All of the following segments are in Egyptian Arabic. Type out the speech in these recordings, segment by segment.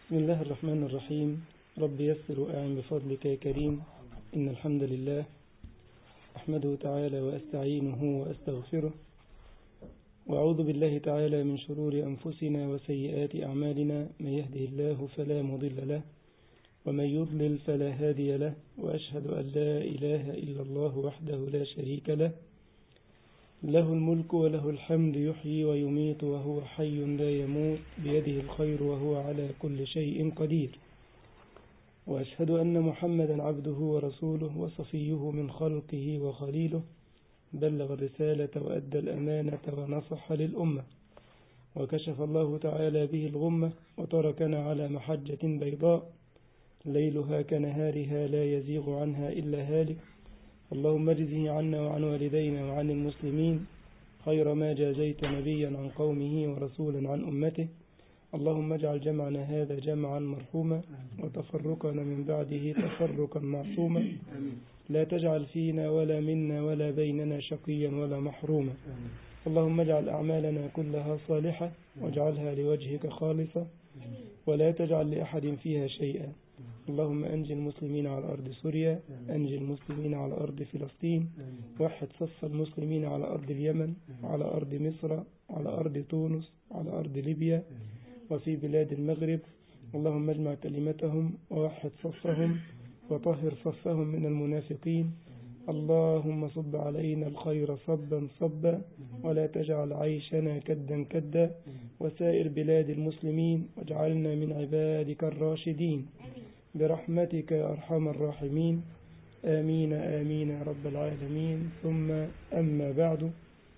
بسم الله الرحمن الرحيم رب يسر وأعن بفضلك يا كريم إن الحمد لله أحمده تعالى وأستعينه وأستغفره وأعوذ بالله تعالى من شرور أنفسنا وسيئات أعمالنا من يهده الله فلا مضل له ومن يضلل فلا هادي له وأشهد أن لا إله إلا الله وحده لا شريك له له الملك وله الحمد يحيي ويميت وهو حي لا يموت بيده الخير وهو على كل شيء قدير وأشهد أن محمدا عبده ورسوله وصفيه من خلقه وخليله بلغ الرسالة وأدى الأمانة ونصح للأمة وكشف الله تعالى به الغمة وتركنا على محجة بيضاء ليلها كنهارها لا يزيغ عنها إلا هالك اللهم اجزه عنا وعن والدينا وعن المسلمين خير ما جازيت نبيا عن قومه ورسولا عن أمته اللهم اجعل جمعنا هذا جمعا مرحوما وتفرقنا من بعده تفرقا معصوما لا تجعل فينا ولا منا ولا بيننا شقيا ولا محروما اللهم اجعل أعمالنا كلها صالحة واجعلها لوجهك خالصة ولا تجعل لأحد فيها شيئا اللهم أنجي المسلمين على أرض سوريا أنجي المسلمين على أرض فلسطين وحد صف المسلمين على أرض اليمن وعلى أرض مصر وعلى أرض تونس وعلى أرض ليبيا وفي بلاد المغرب اللهم اجمع كلمتهم ووحد صفهم وطهر صفهم من المنافقين اللهم صب علينا الخير صبا صبا ولا تجعل عيشنا كدا كدا وسائر بلاد المسلمين واجعلنا من عبادك الراشدين برحمتك يا أرحم الراحمين آمين آمين يا رب العالمين ثم أما بعد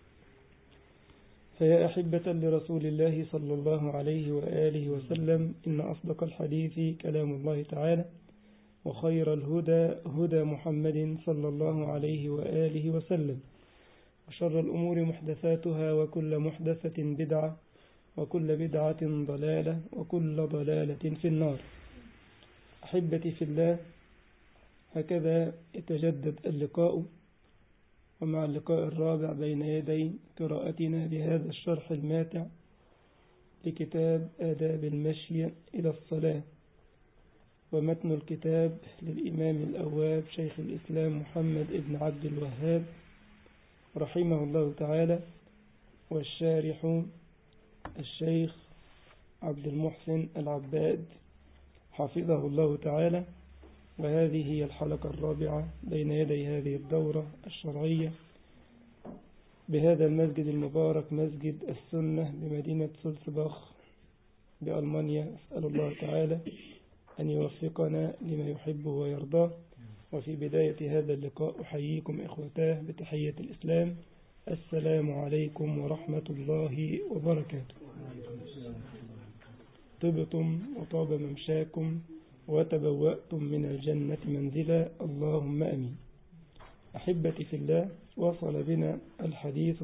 فيا أحبة لرسول الله صلى الله عليه وآله وسلم إن أصدق الحديث كلام الله تعالى وخير الهدى هدى محمد صلى الله عليه وآله وسلم وشر الأمور محدثاتها وكل محدثة بدعة وكل بدعة ضلالة وكل ضلالة في النار أحبتي في الله هكذا يتجدد اللقاء ومع اللقاء الرابع بين يدي قراءتنا لهذا الشرح الماتع لكتاب آداب المشي إلى الصلاة ومتن الكتاب للإمام الأواب شيخ الإسلام محمد بن عبد الوهاب رحمه الله تعالى والشارح الشيخ عبد المحسن العباد حفظه الله تعالى وهذه هي الحلقة الرابعة بين يدي هذه الدورة الشرعية بهذا المسجد المبارك مسجد السنة بمدينة سلسباخ بألمانيا أسأل الله تعالى أن يوفقنا لما يحبه ويرضاه وفي بداية هذا اللقاء أحييكم إخوتاه بتحية الإسلام السلام عليكم ورحمة الله وبركاته طبتم وطاب ممشاكم وتبوأتم من الجنة منزلا اللهم أمين أحبتي في الله وصل بنا الحديث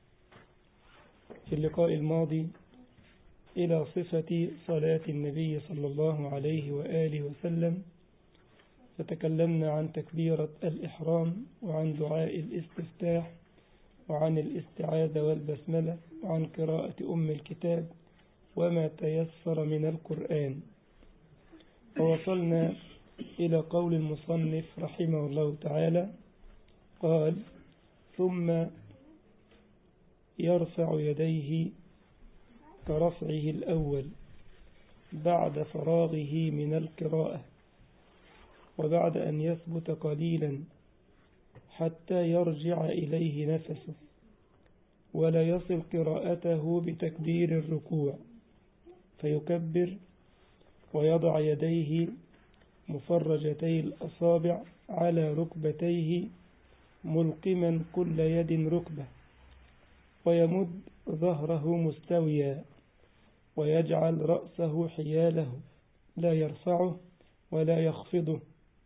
في اللقاء الماضي إلى صفة صلاة النبي صلى الله عليه وآله وسلم فتكلمنا عن تكبيرة الإحرام وعن دعاء الاستفتاح وعن الاستعاذة والبسملة وعن قراءة أم الكتاب وما تيسر من القرآن ووصلنا إلى قول المصنف رحمه الله تعالى قال ثم يرفع يديه كرفعه الأول بعد فراغه من القراءة وبعد أن يثبت قليلا حتى يرجع إليه نفسه ولا يصل قراءته بتكبير الركوع فيكبر ويضع يديه مفرجتي الأصابع على ركبتيه ملقما كل يد ركبة ويمد ظهره مستويا ويجعل رأسه حياله لا يرفعه ولا يخفضه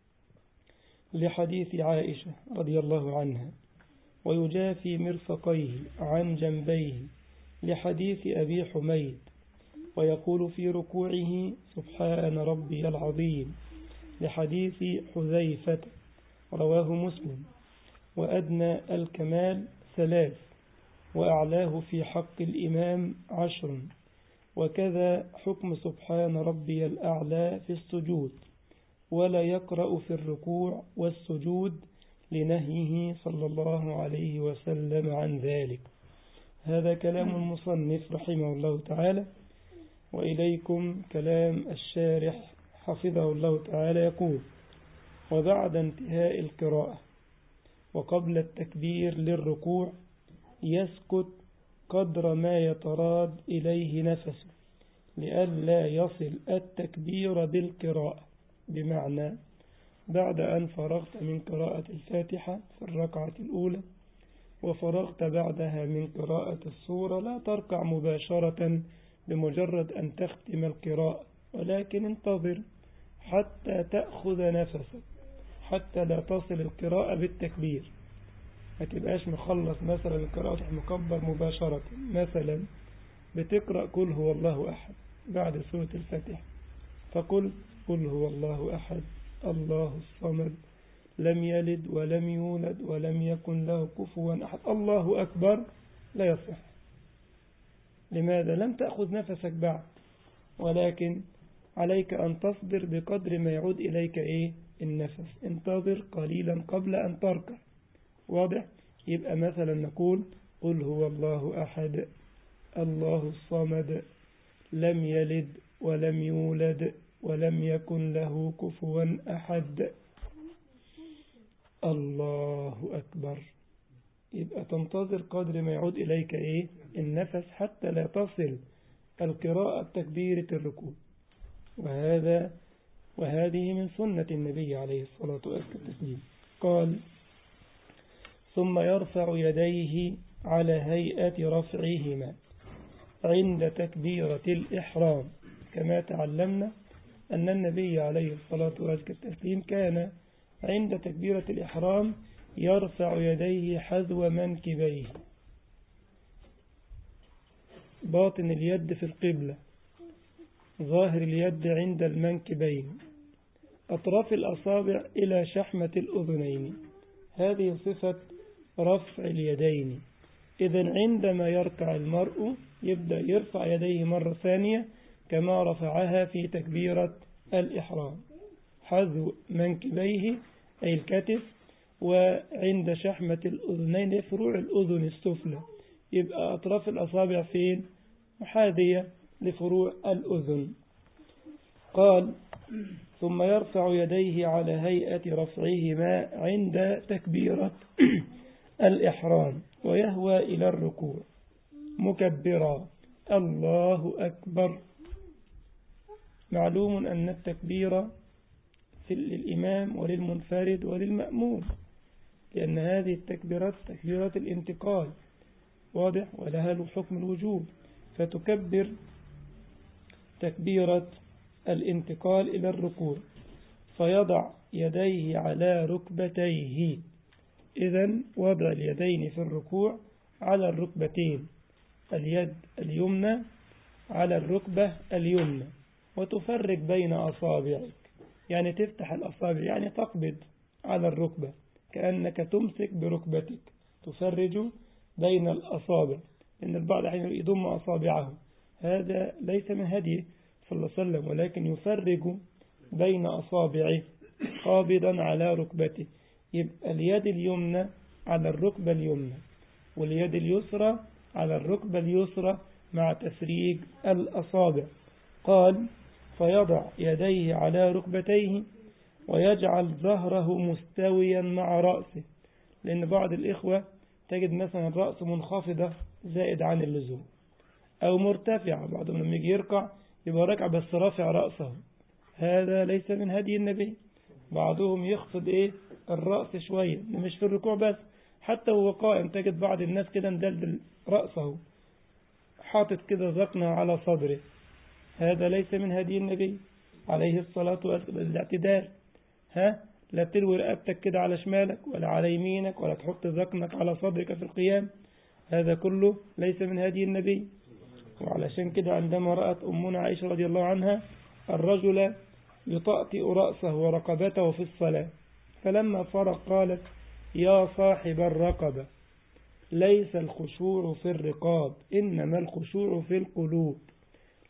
لحديث عائشة رضي الله عنها ويجافي مرفقيه عن جنبيه لحديث أبي حميد ويقول في ركوعه سبحان ربي العظيم لحديث حذيفة رواه مسلم وأدنى الكمال ثلاث وأعلاه في حق الإمام عشر وكذا حكم سبحان ربي الأعلى في السجود ولا يقرأ في الركوع والسجود لنهيه صلى الله عليه وسلم عن ذلك هذا كلام المصنف رحمه الله تعالى وإليكم كلام الشارح حفظه الله تعالى يقول وبعد انتهاء القراءة وقبل التكبير للركوع يسكت قدر ما يتراد إليه نفسه لئلا يصل التكبير بالقراءة بمعنى بعد أن فرغت من قراءة الفاتحة في الركعة الأولى وفرغت بعدها من قراءة السورة لا تركع مباشرة بمجرد أن تختم القراءة ولكن انتظر حتى تأخذ نفسك حتى لا تصل القراءة بالتكبير ما تبقاش مخلص مثلا القراءة مكبر مباشرة مثلا بتقرأ قل هو الله أحد بعد سورة الفاتحة فقل قل هو الله أحد الله الصمد لم يلد ولم يولد ولم يكن له كفوا أحد الله أكبر لا يصح لماذا لم تأخذ نفسك بعد ولكن عليك أن تصبر بقدر ما يعود إليك إيه النفس انتظر قليلا قبل أن تركع واضح يبقى مثلا نقول قل هو الله أحد الله الصمد لم يلد ولم يولد ولم يكن له كفوا أحد الله أكبر يبقى تنتظر قدر ما يعود إليك إيه النفس حتى لا تصل القراءة تكبيرة الركوع وهذا وهذه من سنة النبي عليه الصلاة والسلام قال ثم يرفع يديه على هيئة رفعهما عند تكبيرة الإحرام كما تعلمنا أن النبي عليه الصلاة والسلام كان عند تكبيرة الإحرام يرفع يديه حذو منكبيه باطن اليد في القبلة ظاهر اليد عند المنكبين أطراف الأصابع إلى شحمة الأذنين هذه صفة رفع اليدين إذا عندما يركع المرء يبدأ يرفع يديه مرة ثانية كما رفعها في تكبيرة الإحرام حذو منكبيه أي الكتف وعند شحمة الأذنين فروع الأذن السفلى يبقى أطراف الأصابع فين محاذية لفروع الأذن قال ثم يرفع يديه على هيئة رفعهما عند تكبيرة الإحرام ويهوى إلى الركوع مكبرا الله أكبر معلوم أن التكبير للإمام وللمنفرد وللمأموم لأن هذه التكبيرات تكبيرات الانتقال واضح ولها حكم الوجوب فتكبر تكبيرة الانتقال إلى الركوع فيضع يديه على ركبتيه إذا وضع اليدين في الركوع على الركبتين اليد اليمنى على الركبة اليمنى وتفرق بين أصابعك يعني تفتح الأصابع يعني تقبض على الركبة كأنك تمسك بركبتك تفرج بين الأصابع إن البعض أحيانا يضم أصابعه هذا ليس من هديه صلى الله عليه وسلم ولكن يفرج بين أصابعه قابضا على ركبته يبقى اليد اليمنى على الركبة اليمنى واليد اليسرى على الركبة اليسرى مع تفريج الأصابع قال فيضع يديه على ركبتيه ويجعل ظهره مستويا مع رأسه لأن بعض الإخوة تجد مثلا الرأس منخفضة زائد عن اللزوم أو مرتفعة بعضهم لما يجي يركع يبقى ركع بس رافع رأسه هذا ليس من هدي النبي بعضهم يخفض إيه الرأس شوية مش في الركوع بس حتى وهو قائم تجد بعض الناس كده مدلدل رأسه حاطط كده ذقنه على صدره هذا ليس من هدي النبي عليه الصلاة والسلام الاعتدال ها لا تلوي رقبتك كده على شمالك ولا على يمينك ولا تحط ذقنك على صدرك في القيام هذا كله ليس من هدي النبي وعلشان كده عندما رأت أمنا عائشة رضي الله عنها الرجل يطأطئ رأسه ورقبته في الصلاة فلما فرق قالت يا صاحب الرقبة ليس الخشوع في الرقاب إنما الخشوع في القلوب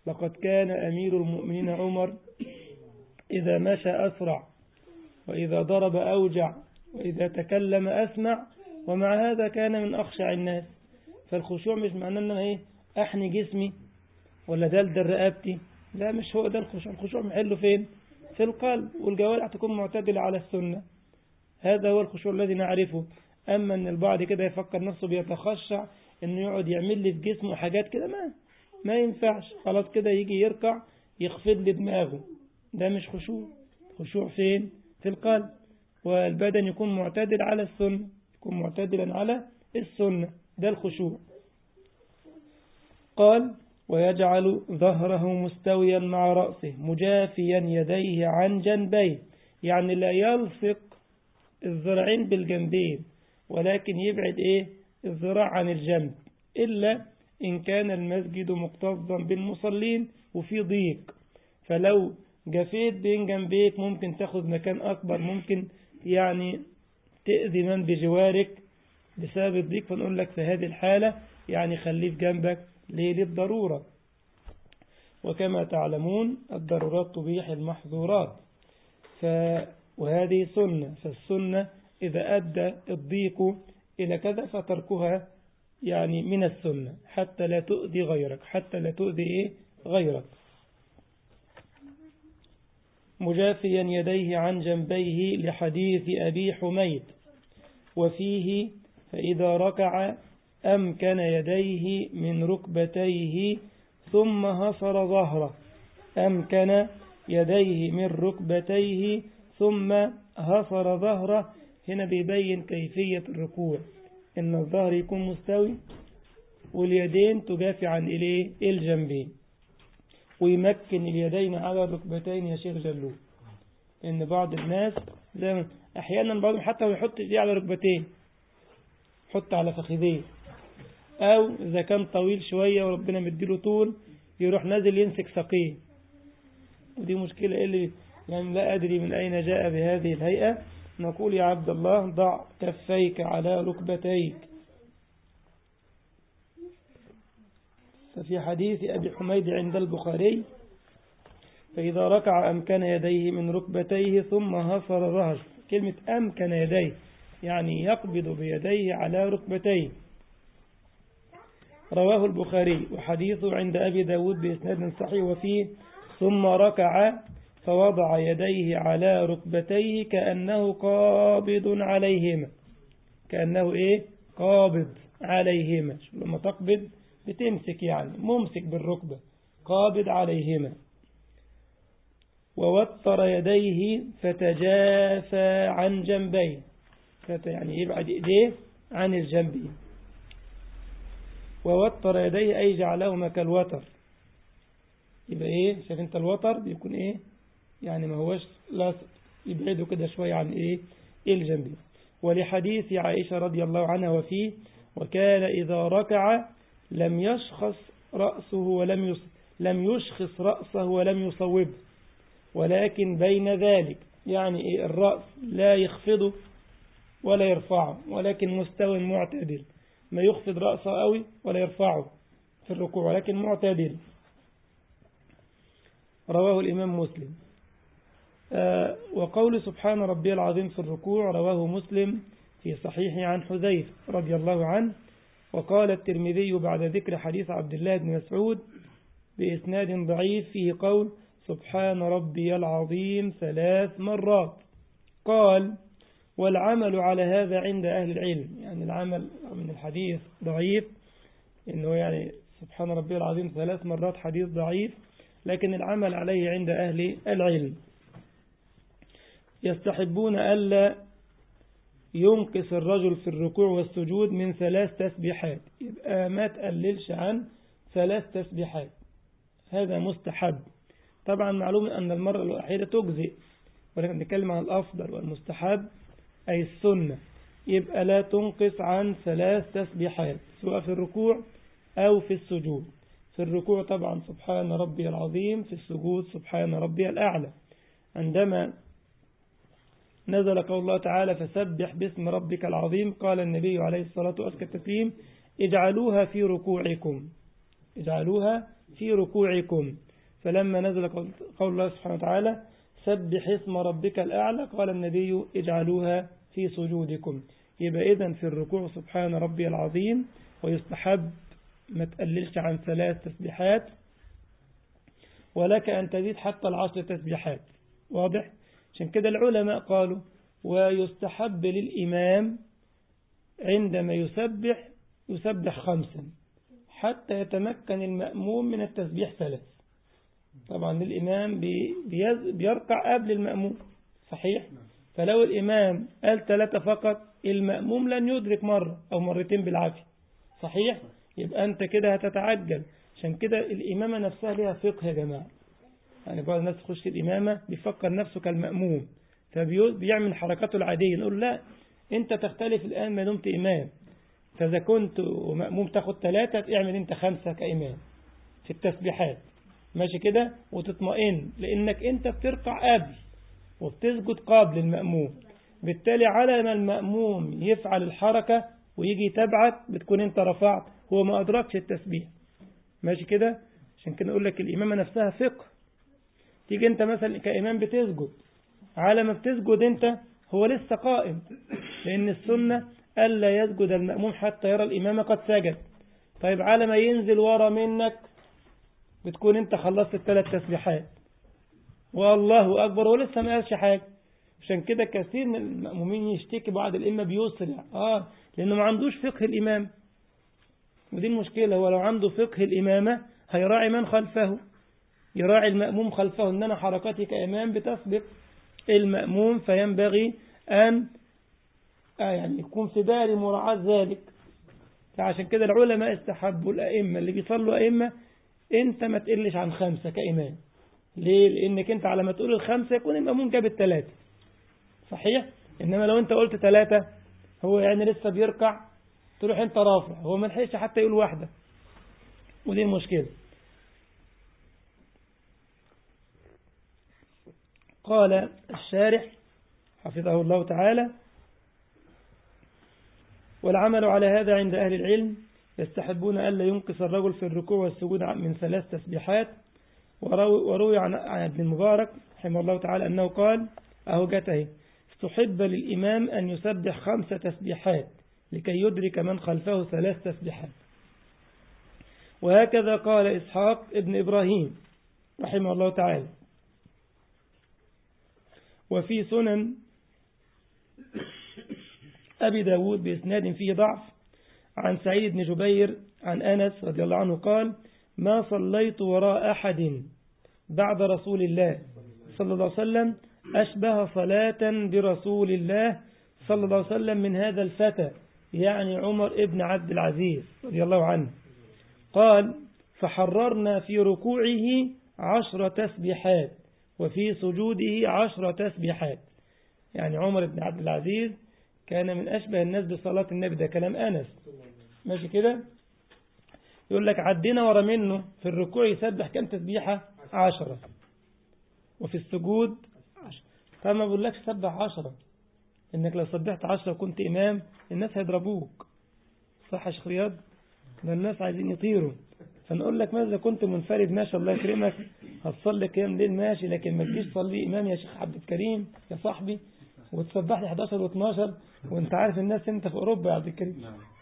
لقد كان أمير المؤمنين عمر إذا مشى أسرع وإذا ضرب أوجع وإذا تكلم أسمع ومع هذا كان من أخشع الناس فالخشوع مش معناه أن أنا إيه أحني جسمي ولا دلدل رقبتي لا مش هو ده الخشوع الخشوع محله فين في القلب والجوارح تكون معتدلة على السنة هذا هو الخشوع الذي نعرفه أما أن البعض كده يفكر نفسه بيتخشع أنه يقعد يعمل لي في جسمه حاجات كده ما ما ينفعش خلاص كده يجي يركع يخفض لي دماغه ده مش خشوع خشوع فين في القلب والبدن يكون معتدل على السنة يكون معتدلا على السنة ده الخشوع قال ويجعل ظهره مستويا مع رأسه مجافيا يديه عن جنبيه يعني لا يلصق الذراعين بالجنبين ولكن يبعد ايه الذراع عن الجنب إلا إن كان المسجد مكتظا بالمصلين وفي ضيق فلو جفيت بين جنبيك ممكن تاخد مكان أكبر ممكن يعني تأذي من بجوارك بسبب الضيق فنقول لك في هذه الحالة يعني خليه في جنبك ليه للضرورة وكما تعلمون الضرورات تبيح المحظورات ف وهذه سنة فالسنة إذا أدى الضيق إلى كذا فتركها يعني من السنة حتى لا تؤذي غيرك حتى لا تؤذي إيه غيرك مجافيا يديه عن جنبيه لحديث أبي حميد وفيه فإذا ركع أمكن يديه من ركبتيه ثم هصر ظهره أمكن يديه من ركبتيه ثم هصر ظهره هنا بيبين كيفية الركوع إن الظهر يكون مستوي واليدين تجافي عن إليه الجنبين ويمكن اليدين على الركبتين يا شيخ جلول إن بعض الناس زي أحيانا بعضهم حتى ما يحط إيديه على ركبتين يحط على فخذيه أو إذا كان طويل شوية وربنا مديله طول يروح نازل يمسك ساقيه ودي مشكلة إيه اللي يعني لا أدري من أين جاء بهذه الهيئة نقول يا عبد الله ضع كفيك على ركبتيك ففي حديث أبي حميد عند البخاري فإذا ركع أمكن يديه من ركبتيه ثم هصر ظهر كلمة أمكن يديه يعني يقبض بيديه على ركبتيه رواه البخاري وحديثه عند أبي داود بإسناد صحيح وفيه ثم ركع فوضع يديه على ركبتيه كأنه قابض عليهما كأنه إيه قابض عليهما لما تقبض بتمسك يعني ممسك بالركبة قابض عليهما ووتر يديه فتجافى عن جنبيه يعني يبعد إيديه عن الجنبين ووتر يديه أي جعلهما كالوتر يبقى إيه شايف أنت الوتر بيكون إيه يعني ما هوش لا يبعده كده شوية عن إيه الجنبين ولحديث عائشة رضي الله عنها وفيه وكان إذا ركع لم يشخص رأسه ولم يص... لم يشخص رأسه ولم يصوبه ولكن بين ذلك يعني إيه الرأس لا يخفضه ولا يرفعه ولكن مستوى معتدل ما يخفض رأسه قوي ولا يرفعه في الركوع ولكن معتدل رواه الإمام مسلم آه وقول سبحان ربي العظيم في الركوع رواه مسلم في صحيح عن حذيف رضي الله عنه وقال الترمذي بعد ذكر حديث عبد الله بن مسعود بإسناد ضعيف فيه قول سبحان ربي العظيم ثلاث مرات قال والعمل على هذا عند أهل العلم يعني العمل من الحديث ضعيف إنه يعني سبحان ربي العظيم ثلاث مرات حديث ضعيف لكن العمل عليه عند أهل العلم يستحبون ألا ينقص الرجل في الركوع والسجود من ثلاث تسبيحات يبقى ما تقللش عن ثلاث تسبيحات هذا مستحب طبعا معلوم أن المرة الوحيدة تجزئ ولكن نتكلم عن الأفضل والمستحب أي السنة يبقى لا تنقص عن ثلاث تسبيحات سواء في الركوع أو في السجود في الركوع طبعا سبحان ربي العظيم في السجود سبحان ربي الأعلى عندما نزل قول الله تعالى فسبح باسم ربك العظيم قال النبي عليه الصلاة والسلام اجعلوها في ركوعكم اجعلوها في ركوعكم فلما نزل قول الله سبحانه وتعالى سبح اسم ربك الأعلى قال النبي اجعلوها في سجودكم يبقى إذن في الركوع سبحان ربي العظيم ويستحب ما تقللش عن ثلاث تسبيحات ولك أن تزيد حتى العشر تسبيحات واضح عشان كده العلماء قالوا ويستحب للإمام عندما يسبح يسبح خمسا حتى يتمكن المأموم من التسبيح ثلاث طبعا الإمام بيركع قبل المأموم صحيح فلو الإمام قال ثلاثة فقط المأموم لن يدرك مرة أو مرتين بالعافية صحيح يبقى أنت كده هتتعجل عشان كده الإمامة نفسها لها فقه يا جماعة يعني بعض الناس تخش الإمامة بيفكر نفسه كالمأموم فبيعمل حركاته العادية نقول لا أنت تختلف الآن ما دمت إمام فإذا كنت مأموم تاخد ثلاثة اعمل أنت خمسة كإمام في التسبيحات ماشي كده وتطمئن لأنك أنت بتركع قبل وبتسجد قبل المأموم بالتالي على ما المأموم يفعل الحركة ويجي يتابعك بتكون أنت رفعت هو ما أدركش التسبيح ماشي كده عشان كده أقول لك الإمامة نفسها فقه تيجي أنت مثلا كإمام بتسجد على ما بتسجد أنت هو لسه قائم لأن السنة ألا يسجد المأموم حتى يرى الإمام قد سجد طيب على ما ينزل ورا منك بتكون أنت خلصت الثلاث تسبيحات والله أكبر ولسه ما قالش حاجة عشان كده كثير من المأمومين يشتكي بعض الإمة بيسرع آه لأنه ما عندوش فقه الإمام ودي المشكلة هو لو عنده فقه الإمامة هيراعي من خلفه يراعي المأموم خلفه إن أنا حركاتي كإمام بتسبق المأموم فينبغي أن آه يعني يكون في بالي مراعاة ذلك فعشان كده العلماء استحبوا الأئمة اللي بيصلوا أئمة أنت ما تقلش عن خمسة كإمام ليه؟ لأنك أنت على ما تقول الخمسة يكون المأموم جاب الثلاثة صحيح؟ إنما لو أنت قلت ثلاثة هو يعني لسه بيركع تروح أنت رافع هو ما لحقش حتى يقول واحدة ودي المشكلة قال الشارح حفظه الله تعالى والعمل على هذا عند أهل العلم يستحبون ألا ينقص الرجل في الركوع والسجود من ثلاث تسبيحات وروي عن ابن المبارك رحمه الله تعالى أنه قال أهو جته استحب للإمام أن يسبح خمس تسبيحات لكي يدرك من خلفه ثلاث تسبيحات وهكذا قال إسحاق ابن إبراهيم رحمه الله تعالى وفي سنن أبي داود بإسناد فيه ضعف عن سعيد بن جبير عن أنس رضي الله عنه قال ما صليت وراء أحد بعد رسول الله صلى الله عليه وسلم أشبه صلاة برسول الله صلى الله عليه وسلم من هذا الفتى يعني عمر ابن عبد العزيز رضي الله عنه قال فحررنا في ركوعه عشر تسبيحات وفي سجوده عشر تسبيحات يعني عمر بن عبد العزيز كان من أشبه الناس بصلاة النبي ده كلام أنس ماشي كده يقول لك عدينا ورا منه في الركوع يسبح كم تسبيحة عشرة وفي السجود عشرة فما بقول لك سبح عشرة إنك لو سبحت عشرة وكنت إمام الناس هيضربوك صح يا شيخ رياض ده الناس عايزين يطيروا فنقول لك ماذا كنت منفرد ماشي الله يكرمك هتصلي قيام ليل ماشي لكن ما تجيش تصلي إمام يا شيخ عبد الكريم يا صاحبي وتسبح لي 11 و12 وانت عارف الناس انت في اوروبا يا عبد الكريم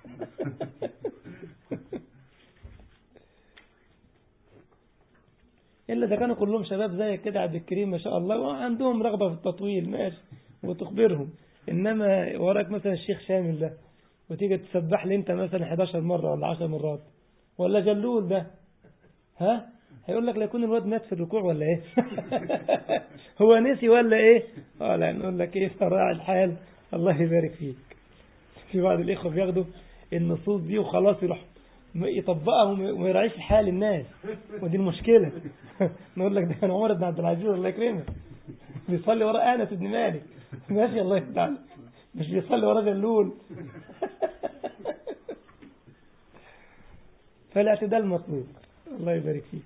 الا اذا كانوا كلهم شباب زيك كده عبد الكريم ما شاء الله وعندهم رغبه في التطويل ماشي وتخبرهم انما وراك مثلا الشيخ شامل ده وتيجي تسبح لي انت مثلا 11 مره ولا 10 مرات ولا جلول ده ها هيقول لك لا يكون الواد مات في الركوع ولا ايه هو نسي ولا ايه اه لا نقول لك ايه فراع الحال الله يبارك فيك في بعض الاخوه بياخدوا النصوص دي وخلاص يروح يطبقها وما يراعيش حال الناس ودي المشكله نقول لك ده كان عمر بن عبد العزيز الله يكرمه بيصلي ورا انس بن مالك ماشي الله يفتح مش بيصلي ورا جلول فالاعتدال مطلوب الله يبارك فيك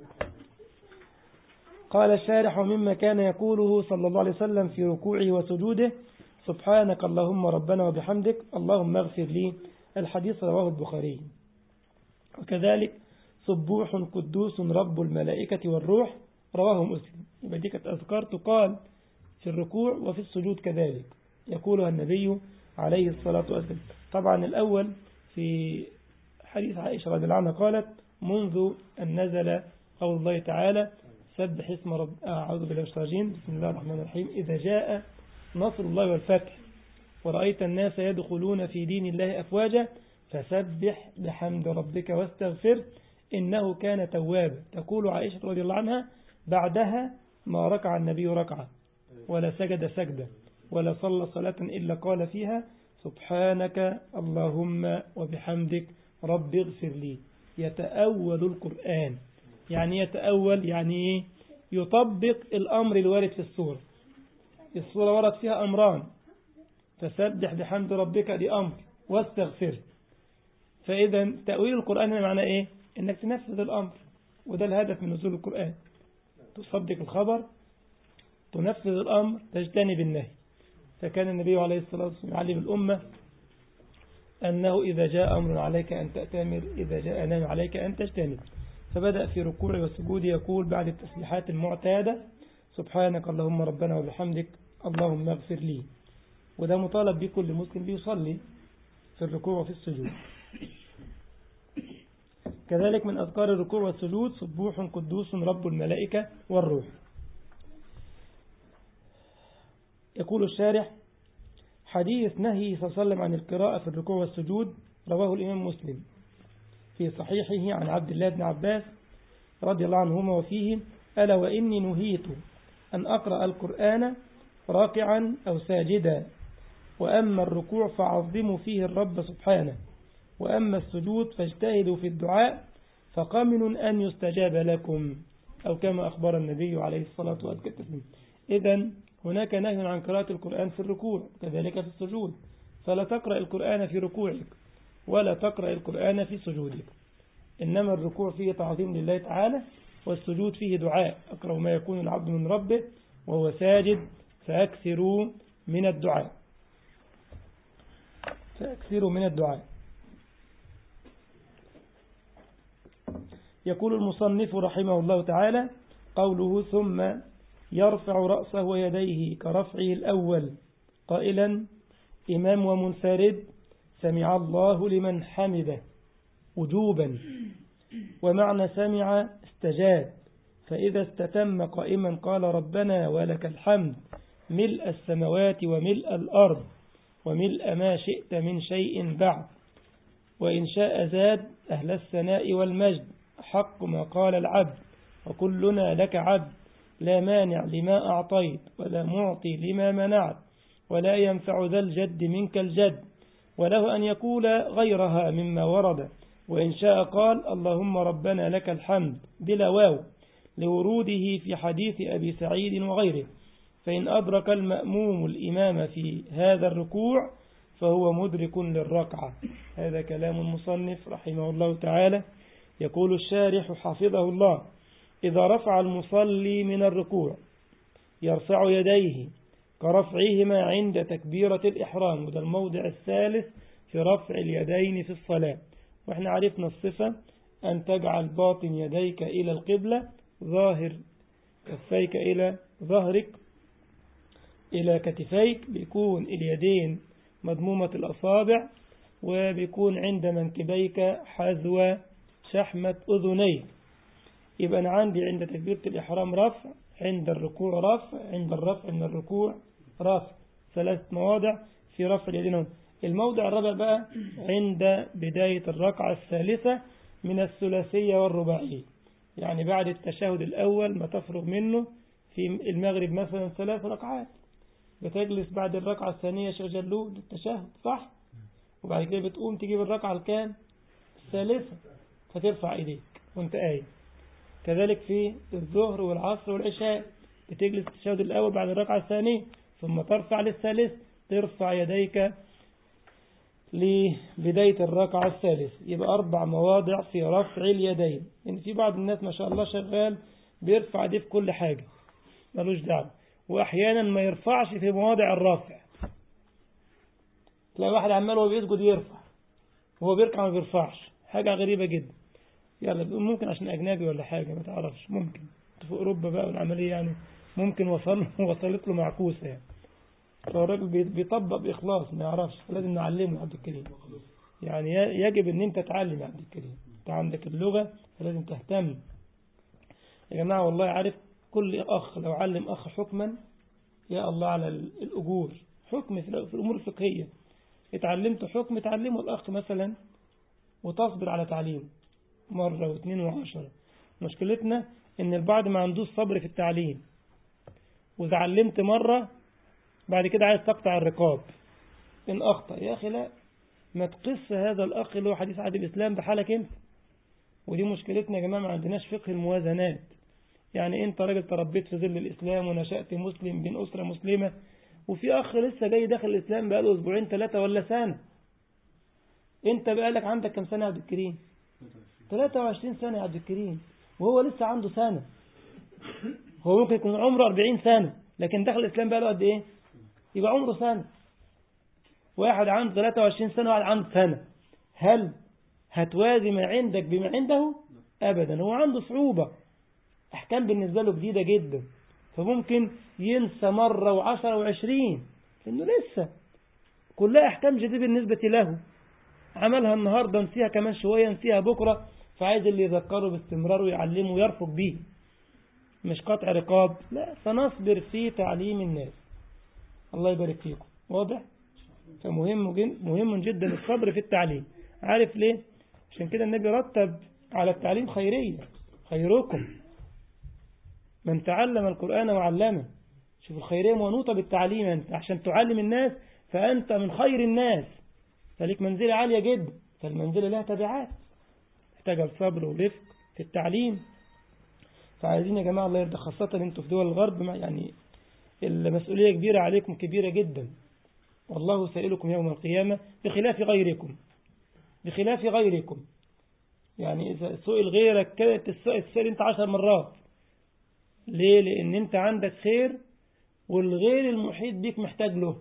قال الشارح مما كان يقوله صلى الله عليه وسلم في ركوعه وسجوده سبحانك اللهم ربنا وبحمدك اللهم اغفر لي الحديث رواه البخاري وكذلك سبوح قدوس رب الملائكة والروح رواه مسلم يبقى دي كانت أذكار تقال في الركوع وفي السجود كذلك يقولها النبي عليه الصلاة والسلام طبعا الأول في حديث عائشة رضي الله عنها قالت منذ أن نزل قول الله تعالى سبح اسم رب أعوذ بالله من الشيطان بسم الله الرحمن الرحيم إذا جاء نصر الله والفتح ورأيت الناس يدخلون في دين الله أفواجا فسبح بحمد ربك واستغفر إنه كان توابا تقول عائشة رضي الله عنها بعدها ما ركع النبي ركعة ولا سجد سجدة ولا صلى صلاة إلا قال فيها سبحانك اللهم وبحمدك رب اغفر لي يتأول القرآن يعني يتأول يعني يطبق الأمر الوارد في السورة السورة ورد فيها أمران فسبح بحمد ربك دي أمر واستغفر فإذا تأويل القرآن معنى إيه إنك تنفذ الأمر وده الهدف من نزول القرآن تصدق الخبر تنفذ الأمر تجتنب النهي فكان النبي عليه الصلاة والسلام يعلم الأمة أنه إذا جاء أمر عليك أن تأتمر إذا جاء نام عليك أن تجتنب فبدأ في ركوع وسجود يقول بعد التسبيحات المعتادة سبحانك اللهم ربنا وبحمدك اللهم اغفر لي وده مطالب به كل مسلم بيصلي في الركوع وفي السجود كذلك من أذكار الركوع والسجود سبوح قدوس رب الملائكة والروح يقول الشارح حديث نهي صلى الله عليه وسلم عن القراءة في الركوع والسجود رواه الإمام مسلم في صحيحه عن عبد الله بن عباس رضي الله عنهما وفيه ألا وإني نهيت أن أقرأ القرآن راكعا أو ساجدا وأما الركوع فعظموا فيه الرب سبحانه وأما السجود فاجتهدوا في الدعاء فقمن أن يستجاب لكم أو كما أخبر النبي عليه الصلاة والسلام إذا هناك نهي عن قراءة القرآن في الركوع كذلك في السجود فلا تقرأ القرآن في ركوعك ولا تقرأ القرآن في سجودك إنما الركوع فيه تعظيم لله تعالى والسجود فيه دعاء أقرأ ما يكون العبد من ربه وهو ساجد فأكثروا من الدعاء فأكثروا من الدعاء يقول المصنف رحمه الله تعالى قوله ثم يرفع رأسه ويديه كرفعه الأول قائلا إمام ومنفرد سمع الله لمن حمده وجوبا ومعنى سمع استجاب فإذا استتم قائما قال ربنا ولك الحمد ملء السماوات وملء الأرض وملء ما شئت من شيء بعد وإن شاء زاد أهل الثناء والمجد حق ما قال العبد وكلنا لك عبد لا مانع لما أعطيت ولا معطي لما منعت ولا ينفع ذا الجد منك الجد وله أن يقول غيرها مما ورد وإن شاء قال اللهم ربنا لك الحمد بلا واو لوروده في حديث أبي سعيد وغيره فإن أدرك المأموم الإمام في هذا الركوع فهو مدرك للركعة هذا كلام المصنف رحمه الله تعالى يقول الشارح حافظه الله إذا رفع المصلي من الركوع يرفع يديه كرفعهما عند تكبيرة الإحرام وده الموضع الثالث في رفع اليدين في الصلاة وإحنا عرفنا الصفة أن تجعل باطن يديك إلى القبلة ظاهر كفيك إلى ظهرك إلى كتفيك بيكون اليدين مضمومة الأصابع وبيكون عند منكبيك حذو شحمة أذنيك يبقى أنا عندي عند تكبيرة الإحرام رفع عند الركوع رفع عند الرفع من الركوع رفع ثلاث مواضع في رفع اليدين الموضع الرابع بقى عند بداية الركعة الثالثة من الثلاثية والرباعية يعني بعد التشهد الأول ما تفرغ منه في المغرب مثلا ثلاث ركعات بتجلس بعد الركعة الثانية شجلو للتشهد صح وبعد كده بتقوم تجيب الركعة الكام الثالثة فترفع ايديك وانت قايم كذلك في الظهر والعصر والعشاء بتجلس التشهد الأول بعد الركعة الثانية ثم ترفع للثالث ترفع يديك لبداية الركعة الثالث يبقى أربع مواضع في رفع اليدين إن يعني في بعض الناس ما شاء الله شغال بيرفع دي في كل حاجة ملوش دعوة وأحيانا ما يرفعش في مواضع الرفع تلاقي واحد عمال وهو بيسجد يرفع وهو بيركع ما بيرفعش حاجة غريبة جدا يلا ممكن عشان أجنبي ولا حاجة ما تعرفش ممكن في أوروبا بقى والعملية يعني ممكن وصل وصلت له معكوسة يعني فالراجل بيطبق بإخلاص ما يعرفش لازم نعلمه عبد الكريم يعني يجب ان انت تعلم يا عبد الكريم انت عندك اللغة فلازم تهتم يا جماعة والله عارف كل أخ لو علم أخ حكما يا الله على الأجور حكم في الأمور الفقهية اتعلمت حكم تعلمه الأخ مثلا وتصبر على تعليم مرة واثنين وعشرة مشكلتنا ان البعض ما عندوش صبر في التعليم وإذا علمت مرة بعد كده عايز تقطع الرقاب إن أخطأ يا أخي لا ما تقص هذا الأخ اللي هو حديث عهد الإسلام بحالك أنت ودي مشكلتنا يا جماعة ما عندناش فقه الموازنات يعني أنت راجل تربيت في ظل الإسلام ونشأت مسلم بين أسرة مسلمة وفي أخ لسه جاي داخل الإسلام بقاله أسبوعين ثلاثة ولا سنة أنت بقالك عندك كم سنة يا عبد الكريم 23 سنة يا عبد الكريم وهو لسه عنده سنة هو ممكن يكون عمره 40 سنة لكن دخل الإسلام بقاله قد إيه يبقى عمره سنة واحد عنده 23 سنة وواحد عنده سنة هل هتوازي ما عندك بما عنده أبدا هو عنده صعوبة أحكام بالنسبة له جديدة جدا فممكن ينسى مرة وعشرة وعشرين لأنه لسه كلها أحكام جديدة بالنسبة له عملها النهاردة نسيها كمان شوية نسيها بكرة فعايز اللي يذكره باستمرار ويعلمه ويرفق بيه مش قطع رقاب لا فنصبر في تعليم الناس الله يبارك فيكم واضح فمهم مهم جدا الصبر في التعليم عارف ليه عشان كده النبي رتب على التعليم خيرية خيركم من تعلم القرآن وعلمه شوف الخيرية منوطة بالتعليم أنت عشان تعلم الناس فأنت من خير الناس فليك منزلة عالية جدا فالمنزلة لها تبعات محتاجة الصبر ورفق في التعليم فعايزين يا جماعة الله يرضى خاصة انتوا في دول الغرب يعني المسؤولية كبيرة عليكم كبيرة جدا والله سائلكم يوم القيامة بخلاف غيركم بخلاف غيركم يعني إذا سئل غيرك كانت السؤال انت عشر مرات ليه لأن انت عندك خير والغير المحيط بك محتاج له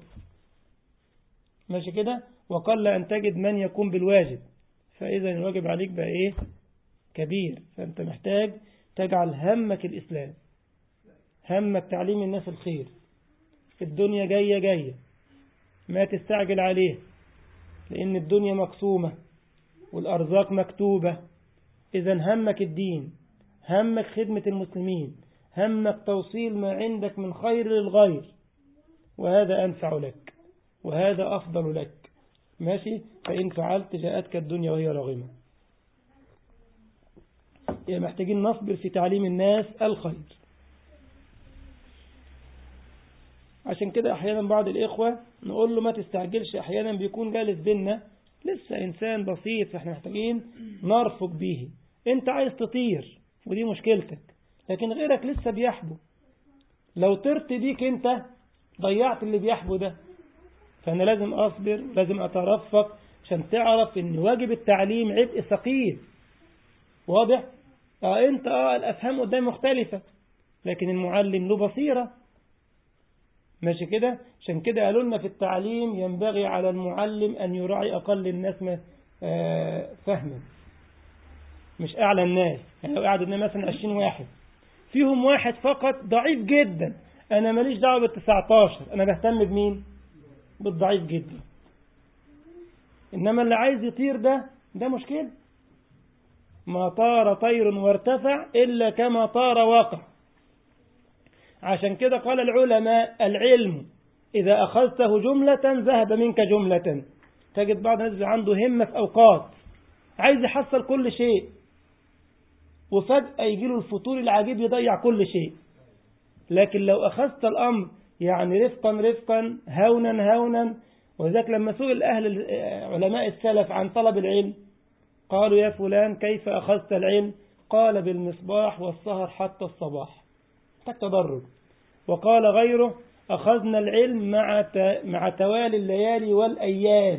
ماشي كده وقل أن تجد من يقوم بالواجب فإذا الواجب عليك بقى إيه كبير فأنت محتاج تجعل همك الإسلام همك تعليم الناس الخير الدنيا جاية جاية ما تستعجل عليه لأن الدنيا مقسومة والأرزاق مكتوبة إذا همك الدين همك خدمة المسلمين همك توصيل ما عندك من خير للغير وهذا أنفع لك وهذا أفضل لك ماشي فإن فعلت جاءتك الدنيا وهي راغمة يعني محتاجين نصبر في تعليم الناس الخير عشان كده أحيانا بعض الإخوة نقول له ما تستعجلش أحيانا بيكون جالس بينا لسه إنسان بسيط فإحنا محتاجين نرفق به أنت عايز تطير ودي مشكلتك لكن غيرك لسه بيحبو لو طرت بيك أنت ضيعت اللي بيحبو ده فأنا لازم أصبر لازم أترفق عشان تعرف أن واجب التعليم عبء ثقيل واضح؟ آه أنت آه الأفهام قدام مختلفة لكن المعلم له بصيرة ماشي كده عشان كده قالوا لنا في التعليم ينبغي على المعلم أن يراعي أقل الناس فهما مش أعلى الناس يعني لو قاعد مثلا 20 واحد فيهم واحد فقط ضعيف جدا أنا ماليش دعوة بال 19 أنا بهتم بمين بالضعيف جدا إنما اللي عايز يطير ده ده مشكلة ما طار طير وارتفع إلا كما طار واقع عشان كده قال العلماء العلم إذا أخذته جملة ذهب منك جملة تجد بعض الناس عنده همة في أوقات عايز يحصل كل شيء وفجأة يجي له الفطور العجيب يضيع كل شيء لكن لو أخذت الأمر يعني رفقا رفقا هونا هونا وذلك لما سئل أهل علماء السلف عن طلب العلم قالوا يا فلان كيف أخذت العلم قال بالمصباح والسهر حتى الصباح التدرج وقال غيره أخذنا العلم مع مع توالي الليالي والأيام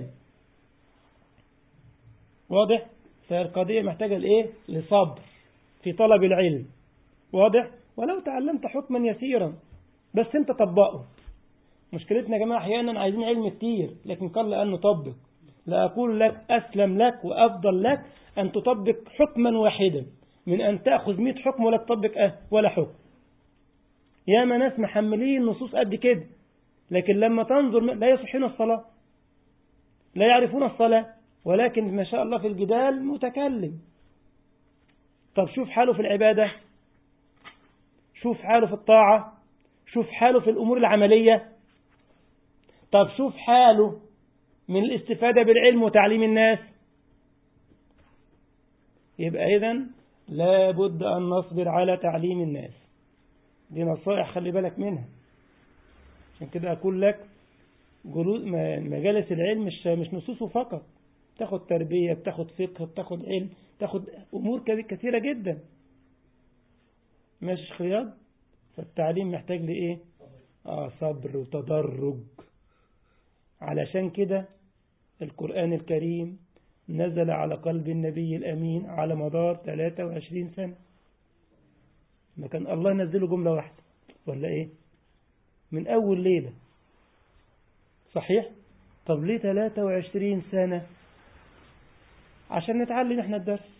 واضح فالقضية محتاجة لإيه لصبر في طلب العلم واضح ولو تعلمت حكما يسيرا بس انت طبقه مشكلتنا يا جماعة أحيانا عايزين علم كتير لكن قل أن نطبق لا أقول لك أسلم لك وأفضل لك أن تطبق حكما واحدا من أن تأخذ مئة حكم ولا تطبق أه ولا حكم يا ما ناس محملين نصوص قد كده لكن لما تنظر لا يصحون الصلاة لا يعرفون الصلاة ولكن ما شاء الله في الجدال متكلم طب شوف حاله في العبادة شوف حاله في الطاعة شوف حاله في الأمور العملية طب شوف حاله من الاستفادة بالعلم وتعليم الناس يبقى إذا لابد أن نصبر على تعليم الناس دي نصائح خلي بالك منها عشان كده أقول لك مجالس العلم مش مش نصوصه فقط تاخد تربية بتاخد فقه بتاخد علم تاخد أمور كثيرة جدا ماشي خياط فالتعليم محتاج لإيه آه صبر وتدرج علشان كده القرآن الكريم نزل على قلب النبي الأمين على مدار 23 سنة ما كان الله نزله جملة واحدة ولا إيه من أول ليلة صحيح طب ليه 23 سنة عشان نتعلم احنا الدرس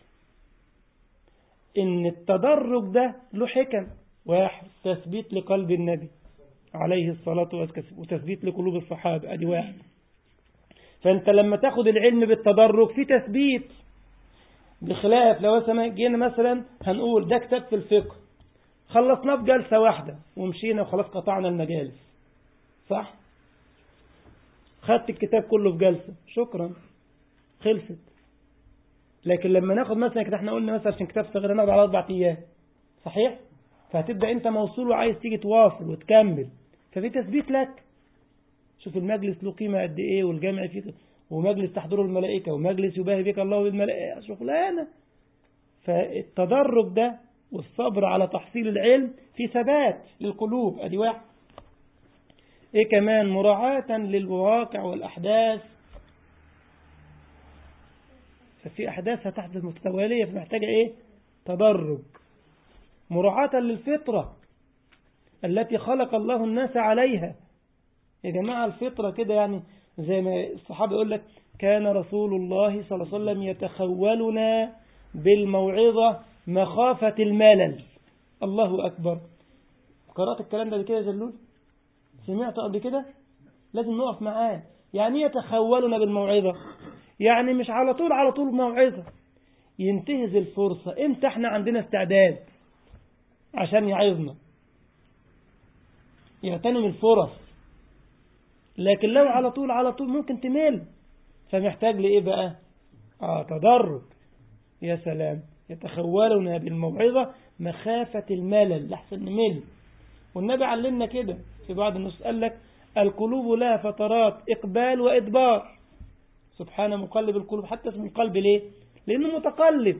ان التدرج ده له حكم واحد تثبيت لقلب النبي عليه الصلاة والسلام وتثبيت لقلوب الصحابة ادي واحد فانت لما تاخد العلم بالتدرج في تثبيت بخلاف لو جينا مثلا هنقول ده كتاب في الفقه خلصناه في جلسة واحدة ومشينا وخلاص قطعنا المجالس صح خدت الكتاب كله في جلسة شكرا خلصت لكن لما ناخد مثلا كده احنا قلنا مثلا عشان كتاب صغير ناخد على اربع ايام صحيح فهتبدا انت موصول وعايز تيجي تواصل وتكمل ففي تثبيت لك شوف المجلس له قيمه قد ايه والجامع فيه ومجلس تحضره الملائكه ومجلس يباهي بك الله بالملائكه شغلانه فالتدرج ده والصبر على تحصيل العلم في ثبات للقلوب ادي واحد ايه كمان مراعاة للواقع والاحداث ففي أحداث هتحدث متوالية فمحتاجة إيه تدرج مراعاة للفطرة التي خلق الله الناس عليها يا جماعة الفطرة كده يعني زي ما الصحابة يقول لك كان رسول الله صلى الله عليه وسلم يتخولنا بالموعظة مخافة الملل الله أكبر قرأت الكلام ده كده يا جلول سمعته قبل كده لازم نقف معاه يعني يتخولنا بالموعظة يعني مش على طول على طول موعظة ينتهز الفرصة امتى احنا عندنا استعداد عشان يعظنا يغتنم الفرص لكن لو على طول على طول ممكن تمل فمحتاج لإيه بقى آه تدرج يا سلام يتخولنا بالموعظة مخافة الملل لحسن نمل والنبي علمنا كده في بعض النص قال لك القلوب لها فترات إقبال وإدبار سبحانه مقلب القلوب حتى اسم القلب ليه لأنه متقلب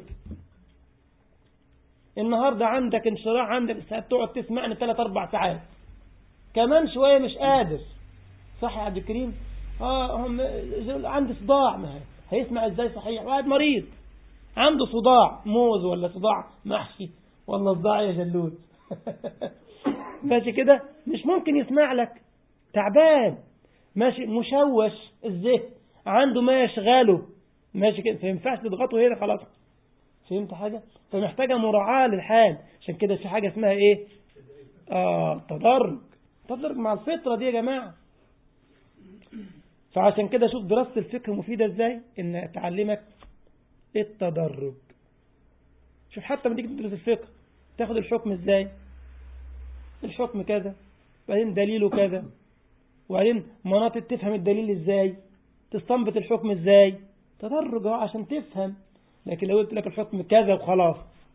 النهاردة عندك انشراح عندك تقعد تسمعني ثلاث أربع ساعات كمان شوية مش قادر صح يا عبد الكريم اه هم عندي صداع ما هيسمع ازاي صحيح واحد مريض عنده صداع موز ولا صداع محشي ولا صداع يا جلود ماشي كده مش ممكن يسمع لك تعبان ماشي مشوش الذهن عنده ما يشغله ماشي كده ما ينفعش تضغطه هنا خلاص فهمت حاجة فمحتاجة مراعاة للحال عشان كده في حاجة اسمها ايه آه تدرج تدرج مع الفطرة دي يا جماعة فعشان كده شوف دراسة الفقه مفيدة ازاي ان تعلمك التدرج شوف حتى لما تيجي تدرس الفقه تاخد الحكم ازاي الحكم كذا وبعدين دليله كذا وبعدين مناطق تفهم الدليل ازاي تستنبط الحكم ازاي تدرج عشان تفهم لكن لو قلت لك الحكم كذا وخلاص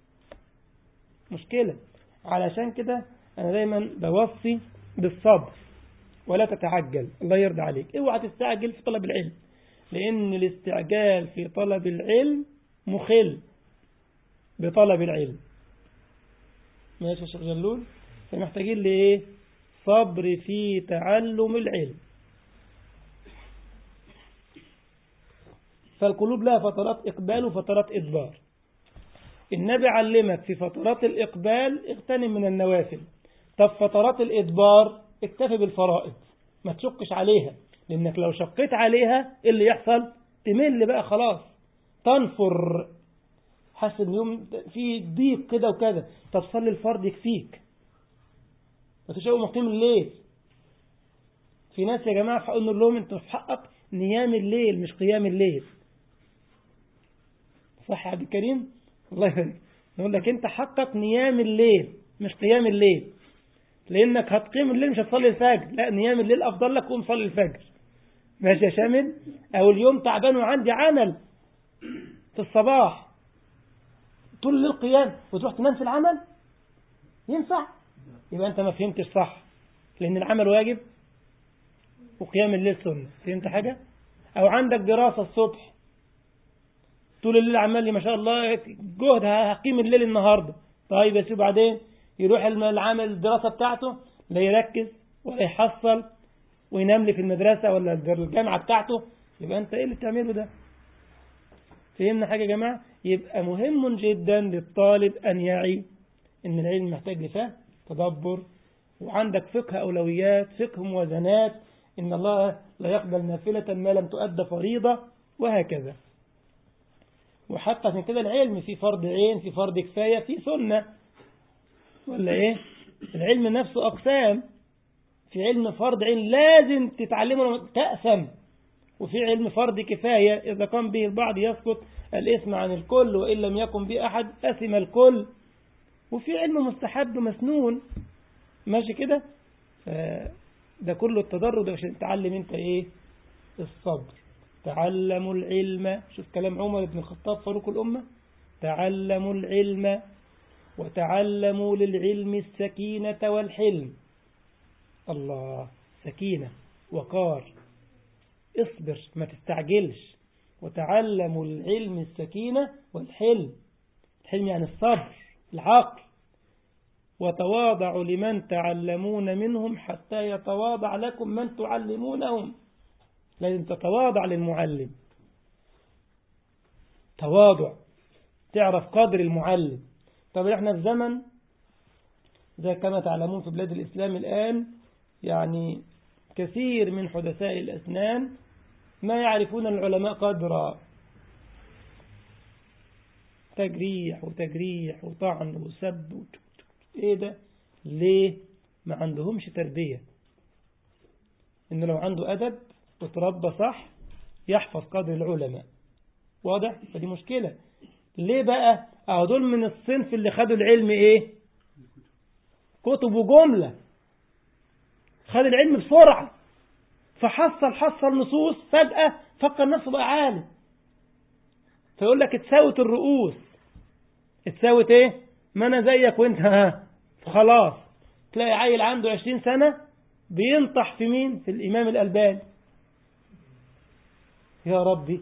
مشكلة علشان كده أنا دايما بوصي بالصبر ولا تتعجل الله يرضى عليك اوعى تستعجل في طلب العلم لأن الاستعجال في طلب العلم مخل بطلب العلم ماشي يا شيخ جلول فمحتاجين لإيه صبر في تعلم العلم فالقلوب لها فترات إقبال وفترات إدبار النبي علمك في فترات الإقبال اغتنم من النوافل طب فترات الإدبار اكتفي بالفرائض ما تشقش عليها لأنك لو شقيت عليها اللي يحصل تمل بقى خلاص تنفر حاسس ان اليوم في ضيق كده وكذا طب صلي الفرض يكفيك ما تشوفوا مقيم الليل في ناس يا جماعة حقوا نقول لهم انتوا في حقك نيام الليل مش قيام الليل صح يا عبد الكريم الله يبارك نقول لك انت حقك نيام الليل مش قيام الليل لانك هتقيم الليل مش هتصلي الفجر لا نيام الليل افضل لك قوم صلي الفجر ماشي يا شامل او اليوم تعبان وعندي عمل في الصباح طول الليل قيام وتروح تنام في العمل ينفع يبقى انت ما فهمتش صح لان العمل واجب وقيام الليل سنة فهمت حاجة او عندك دراسة الصبح طول الليل عمال لي ما شاء الله جهد هقيم الليل النهاردة طيب يا سيدي بعدين يروح العمل الدراسة بتاعته لا يركز ولا يحصل وينام لي في المدرسة ولا الجامعة بتاعته يبقى انت ايه اللي بتعمله ده فهمنا حاجة يا جماعة يبقى مهم جدا للطالب أن يعي أن العلم محتاج لفهم تدبر وعندك فقه أولويات فقه موازنات إن الله لا يقبل نافلة ما لم تؤد فريضة وهكذا وحتى عشان كده العلم في فرض عين في فرض كفاية في سنة ولا إيه العلم نفسه أقسام في علم فرض عين لازم تتعلمه تأثم وفي علم فرض كفاية إذا قام به البعض يسقط الإثم عن الكل وإن لم يكن به أحد أثم الكل وفي علم مستحب مسنون ماشي كده ده كله التدرج عشان تتعلم انت ايه الصبر تعلموا العلم شوف كلام عمر بن الخطاب فاروق الأمة تعلموا العلم وتعلموا للعلم السكينة والحلم الله سكينة وقار اصبر ما تستعجلش وتعلموا العلم السكينة والحلم الحلم يعني الصبر العقل وتواضعوا لمن تعلمون منهم حتى يتواضع لكم من تعلمونهم لازم تتواضع للمعلم تواضع تعرف قدر المعلم طب احنا في زمن زي كما تعلمون في بلاد الإسلام الآن يعني كثير من حدثاء الأسنان ما يعرفون العلماء قدرا تجريح وتجريح وطعن وسب ايه ده ليه ما عندهمش تربية انه لو عنده أدب وتربى صح يحفظ قدر العلماء واضح فدي مشكلة ليه بقى اهو دول من الصنف اللي خدوا العلم ايه كتب وجملة خد العلم بسرعة فحصل حصل نصوص فجأة فكر نفسه بقى عالم فيقول لك اتساوت الرؤوس اتساوت ايه ما انا زيك وانت ها خلاص تلاقي عيل عنده عشرين سنة بينطح في مين في الامام الالباني يا ربي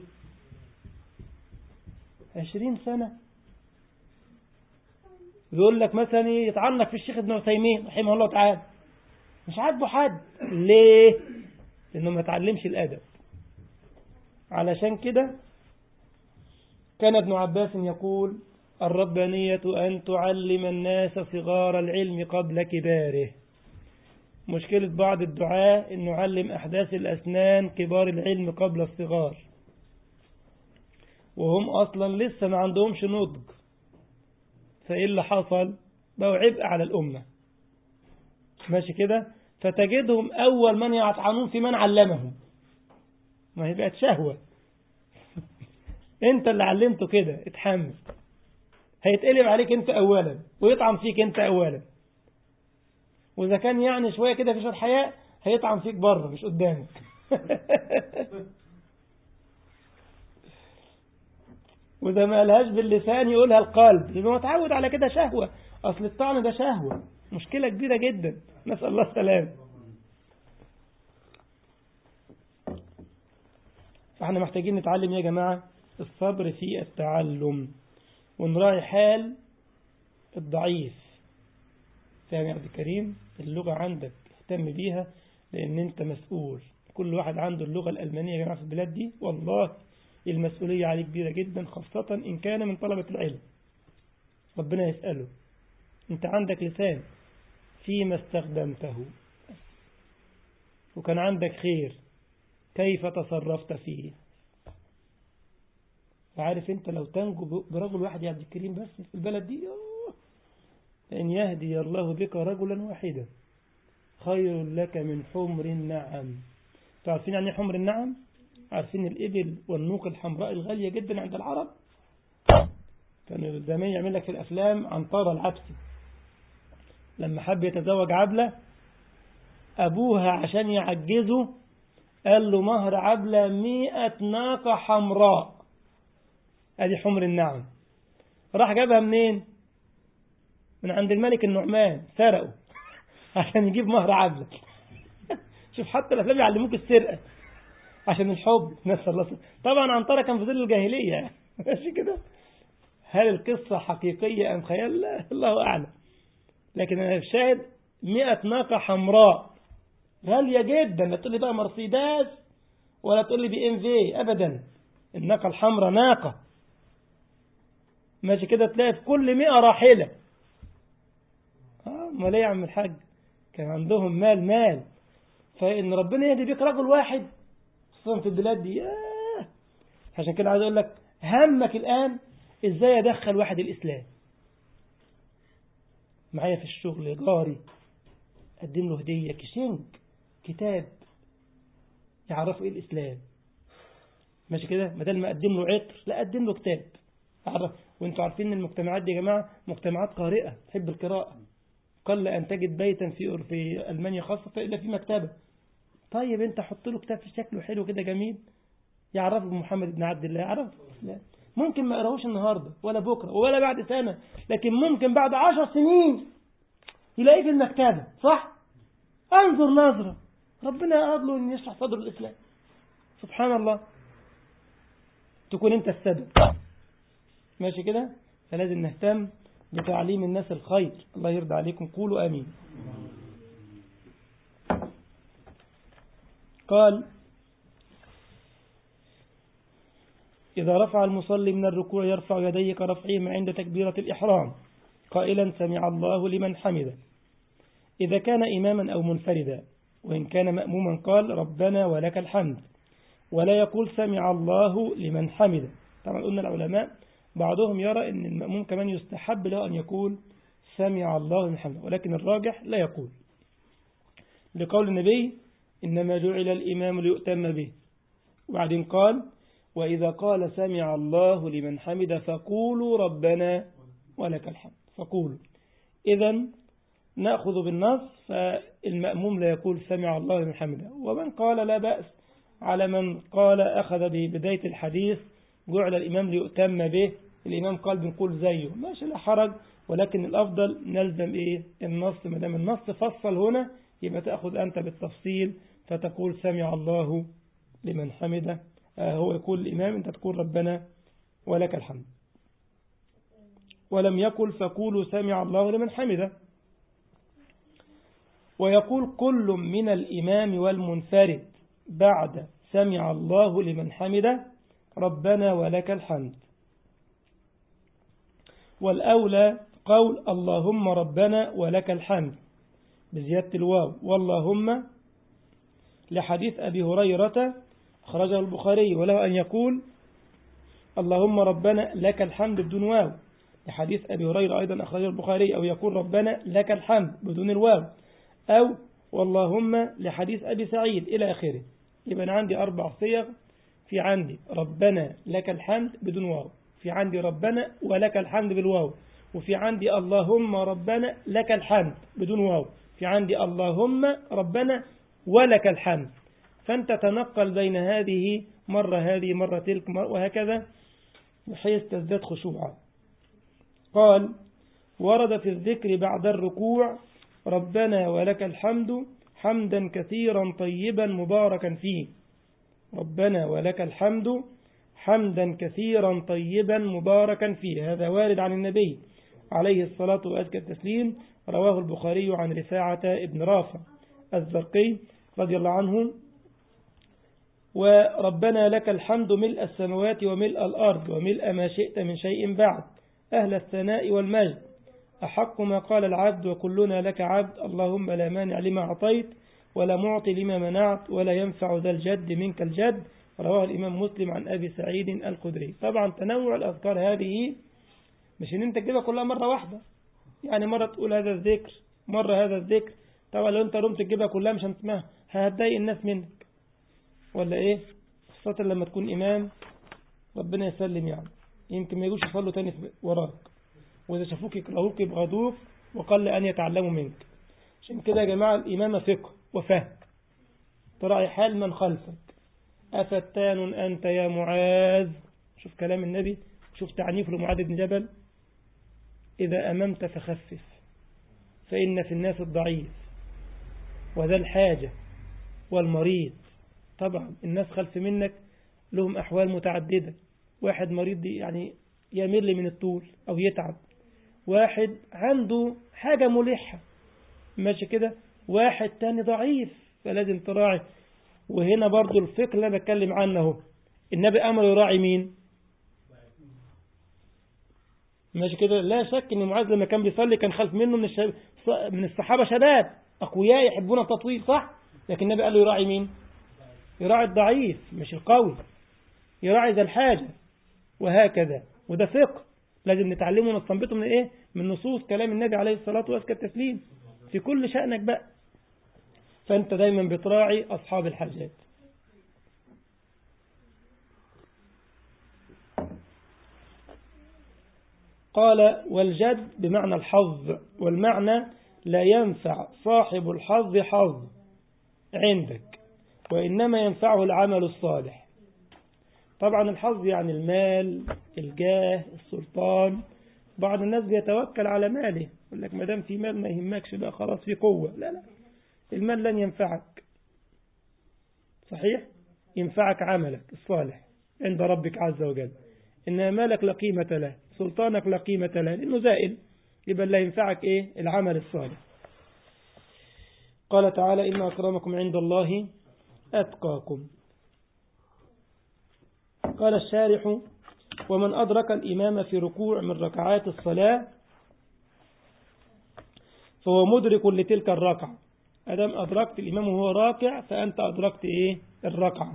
عشرين سنة يقول لك مثلا يتعنق في الشيخ ابن عثيمين رحمه الله تعالى مش عاجبه حد ليه لانه ما تعلمش الادب علشان كده كان ابن عباس يقول الربانية أن تعلم الناس صغار العلم قبل كباره مشكلة بعض الدعاء أن نعلم أحداث الأسنان كبار العلم قبل الصغار وهم أصلا لسه ما عندهمش نضج فإيه اللي حصل بقوا عبء على الأمة ماشي كده فتجدهم أول من يطعنون في من علمهم ما هي بقت شهوة انت اللي علمته كده اتحمل هيتقلب عليك انت اولا ويطعم فيك انت اولا واذا كان يعني شوية كده في شوية حياء هيطعم فيك بره مش قدامك وإذا ما قالهاش باللسان يقولها القلب يبقى متعود على كده شهوة أصل الطعن ده شهوة مشكلة كبيرة جدا نسأل الله السلام فاحنا محتاجين نتعلم يا جماعة الصبر في التعلم ونراعي حال الضعيف فاهم يا عبد الكريم اللغة عندك اهتم بيها لأن أنت مسؤول كل واحد عنده اللغة الألمانية يا جماعة في البلاد دي والله المسؤولية عليه كبيرة جدا خاصة إن كان من طلبة العلم ربنا يسأله أنت عندك لسان فيما استخدمته وكان عندك خير كيف تصرفت فيه فعارف انت لو تنجو برجل واحد يا عبد الكريم بس في البلد دي أن يهدي الله بك رجلا واحدا خير لك من حمر النعم تعرفين يعني حمر النعم عارفين الإبل والنوق الحمراء الغالية جدا عند العرب كانوا زمان يعمل لك في الأفلام عنطار العبسي لما حب يتزوج عبلة أبوها عشان يعجزه قال له مهر عبلة مئة ناقة حمراء ادي حمر النعم راح جابها منين من عند الملك النعمان سرقه عشان يجيب مهر عبلة شوف حتى الافلام يعلموك السرقة عشان الحب نسأل الله طبعا عنترة كان في ظل الجاهلية ماشي كده هل القصة حقيقية أم خيال لا الله أعلم لكن أنا الشاهد مئة ناقة حمراء غالية جدا لا تقول لي بقى مرسيدس ولا تقول لي بي ام في أبدا الناقة الحمراء ناقة ماشي كده تلاقي في كل مئة راحلة اه امال ايه يا عم الحاج كان عندهم مال مال فإن ربنا يهدي بيك رجل واحد خصوصا في البلاد دي آه. عشان كده عايز أقول لك همك الآن إزاي أدخل واحد الإسلام معايا في الشغل جاري أقدم له هدية كشنك كتاب يعرفوا إيه الإسلام ماشي كده بدل ما أقدم له عطر لا أقدم له كتاب أعرف وانتوا عارفين ان المجتمعات دي يا جماعة مجتمعات قارئة تحب القراءة قل أن تجد بيتا في في ألمانيا خاصة إلا في مكتبة طيب أنت حط له كتاب في شكله حلو كده جميل يعرفه محمد بن عبد الله يعرفه لا. ممكن ما يقراهوش النهاردة ولا بكرة ولا بعد سنة لكن ممكن بعد عشر سنين يلاقيه في المكتبة صح انظر نظرة ربنا أراد له أن يشرح صدر الإسلام سبحان الله تكون أنت السبب ماشي كده فلازم نهتم بتعليم الناس الخير الله يرضى عليكم قولوا آمين قال إذا رفع المصلي من الركوع يرفع يديه كرفعهما عند تكبيرة الإحرام قائلا سمع الله لمن حمده إذا كان إماما أو منفردا وإن كان مأموما قال ربنا ولك الحمد ولا يقول سمع الله لمن حمده طبعا قلنا العلماء بعضهم يرى أن المأموم كمان يستحب له أن يقول سمع الله لمن حمده ولكن الراجح لا يقول لقول النبي إنما جعل الإمام ليؤتم به وبعدين قال وإذا قال سمع الله لمن حمد فقولوا ربنا ولك الحمد فقولوا إذا نأخذ بالنص فالمأموم لا يقول سمع الله لمن حمده ومن قال لا بأس على من قال أخذ ببداية الحديث جعل الإمام ليؤتم به الإمام قال بنقول زيه ماشي لا حرج ولكن الأفضل نلزم إيه النص ما دام النص فصل هنا يبقى تأخذ أنت بالتفصيل فتقول سمع الله لمن حمده آه هو يقول الإمام أنت تقول ربنا ولك الحمد ولم يقل فقولوا سمع الله لمن حمده ويقول كل من الإمام والمنفرد بعد سمع الله لمن حمده ربنا ولك الحمد والأولى قول اللهم ربنا ولك الحمد بزيادة الواو واللهم لحديث أبي هريرة أخرجه البخاري وله أن يقول اللهم ربنا لك الحمد بدون واو لحديث أبي هريرة أيضا أخرجه البخاري أو يقول ربنا لك الحمد بدون الواو أو واللهم لحديث أبي سعيد إلى آخره يبقى أنا عندي أربع صيغ في عندي ربنا لك الحمد بدون واو في عندي ربنا ولك الحمد بالواو وفي عندي اللهم ربنا لك الحمد بدون واو في عندي اللهم ربنا ولك الحمد فأنت تنقل بين هذه مرة هذه مرة تلك مرة وهكذا بحيث تزداد خشوعا قال ورد في الذكر بعد الركوع ربنا ولك الحمد حمدا كثيرا طيبا مباركا فيه ربنا ولك الحمد حمدا كثيرا طيبا مباركا فيه هذا وارد عن النبي عليه الصلاة وأزكى التسليم رواه البخاري عن رفاعة ابن رافع الزرقي رضي الله عنه وربنا لك الحمد ملء السماوات وملء الأرض وملء ما شئت من شيء بعد أهل الثناء والمجد أحق ما قال العبد وكلنا لك عبد اللهم لا مانع لما أعطيت ولا معطي لما منعت ولا ينفع ذا الجد منك الجد رواه الإمام مسلم عن أبي سعيد الخدري طبعا تنوع الأذكار هذه مش إن أنت تجيبها كلها مرة واحدة يعني مرة تقول هذا الذكر مرة هذا الذكر طبعا لو أنت رمت تجيبها كلها مش هتسمعها هتضايق الناس منك ولا إيه خاصة لما تكون إمام ربنا يسلم يعني يمكن ما يجوش يصلوا تاني وراك وإذا شافوك يكرهوك يبغضوك وقل أن يتعلموا منك عشان كده يا جماعة الإمامة فقه وفهم تراعي حال من خلفك أفتان أنت يا معاذ شوف كلام النبي شوف تعنيف لمعاذ بن جبل إذا أممت فخفف فإن في الناس الضعيف وذا الحاجة والمريض طبعا الناس خلف منك لهم أحوال متعددة واحد مريض يعني يمل من الطول أو يتعب واحد عنده حاجة ملحة ماشي كده واحد تاني ضعيف فلازم تراعي وهنا برضو الفكر اللي بتكلم عنه هو النبي أمر يراعي مين ماشي كده لا شك ان معاذ لما كان بيصلي كان خلف منه من الشب... من الصحابه شباب اقوياء يحبون التطويل صح لكن النبي قال له يراعي مين يراعي الضعيف مش القوي يراعي ذا الحاجه وهكذا وده فقه لازم نتعلمه ونستنبطه من ايه من نصوص كلام النبي عليه الصلاه والسلام التسليم في كل شأنك بقى فأنت دايما بتراعي أصحاب الحاجات قال والجد بمعنى الحظ والمعنى لا ينفع صاحب الحظ حظ عندك وإنما ينفعه العمل الصالح طبعا الحظ يعني المال الجاه السلطان بعض الناس بيتوكل على ماله يقول لك ما دام في مال ما يهمكش بقى خلاص في قوة لا لا المال لن ينفعك صحيح ينفعك عملك الصالح عند ربك عز وجل إن مالك لا قيمة له سلطانك لا قيمة له لأنه زائل يبقى لا ينفعك إيه العمل الصالح قال تعالى إن أكرمكم عند الله أتقاكم قال الشارح ومن أدرك الإمام في ركوع من ركعات الصلاة فهو مدرك لتلك الركعة أدام أدركت الإمام وهو راكع فأنت أدركت إيه الركعة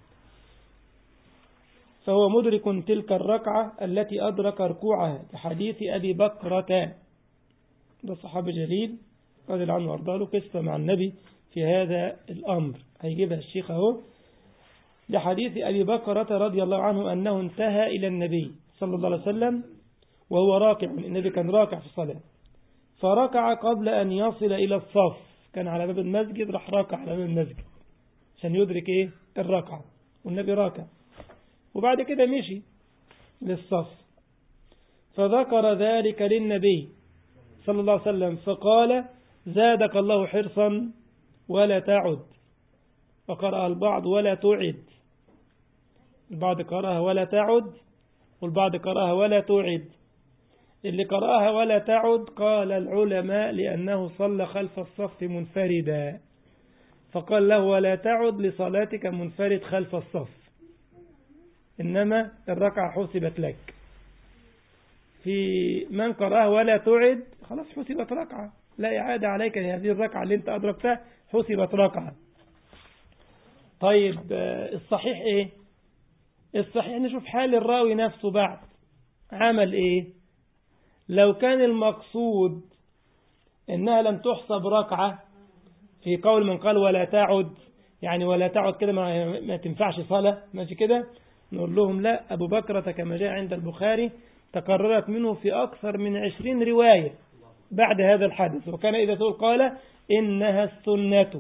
فهو مدرك تلك الركعة التي أدرك ركوعها كحديث أبي بكرة ده صحابي جليل رضي الله عنه وارضاه له قصة مع النبي في هذا الأمر هيجيبها الشيخ أهو لحديث أبي بكرة رضي الله عنه أنه انتهى إلى النبي صلى الله عليه وسلم وهو راكع النبي كان راكع في الصلاة فركع قبل أن يصل إلى الصف كان على باب المسجد راح راكع على باب المسجد عشان يدرك إيه الركعة والنبي راكع وبعد كده مشي للصف فذكر ذلك للنبي صلى الله عليه وسلم فقال زادك الله حرصا ولا تعد وقرأ البعض ولا تعد البعض قرأها ولا تعد والبعض قرأها ولا تعد اللي قرأها ولا تعد قال العلماء لأنه صلى خلف الصف منفردا فقال له ولا تعد لصلاتك منفرد خلف الصف إنما الركعة حسبت لك في من قرأها ولا تعد خلاص حسبت ركعة لا إعادة عليك هذه الركعة اللي انت أدركتها حسبت ركعة طيب الصحيح ايه الصحيح نشوف حال الراوي نفسه بعد عمل ايه لو كان المقصود انها لم تحسب ركعة في قول من قال ولا تعد يعني ولا تعد كده ما, ما تنفعش صلاة ماشي كده نقول لهم لا أبو بكرة كما جاء عند البخاري تكررت منه في أكثر من عشرين رواية بعد هذا الحدث وكان إذا تقول قال إنها السنة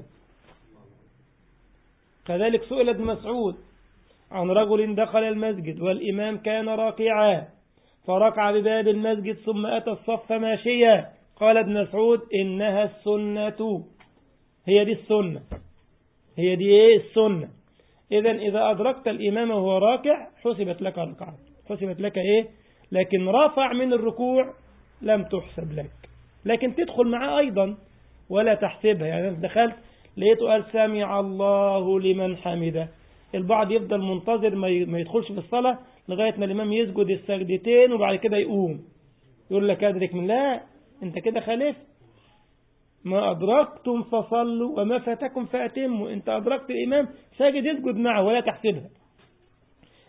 كذلك سئل ابن مسعود عن رجل دخل المسجد والإمام كان راكعا فركع بباب المسجد ثم أتى الصف ماشيا قال ابن مسعود إنها السنة هي دي السنة هي دي إيه السنة إذا إذا أدركت الإمام وهو راكع حسبت لك ركعة حسبت لك إيه لكن رفع من الركوع لم تحسب لك لكن تدخل معاه أيضا ولا تحسبها يعني دخلت لقيته قال سمع الله لمن حمده البعض يفضل منتظر ما يدخلش في الصلاة لغاية ما الإمام يسجد السجدتين وبعد كده يقوم يقول لك أدرك من لا أنت كده خالف ما أدركتم فصلوا وما فاتكم فأتموا أنت أدركت الإمام ساجد يسجد معه ولا تحسبها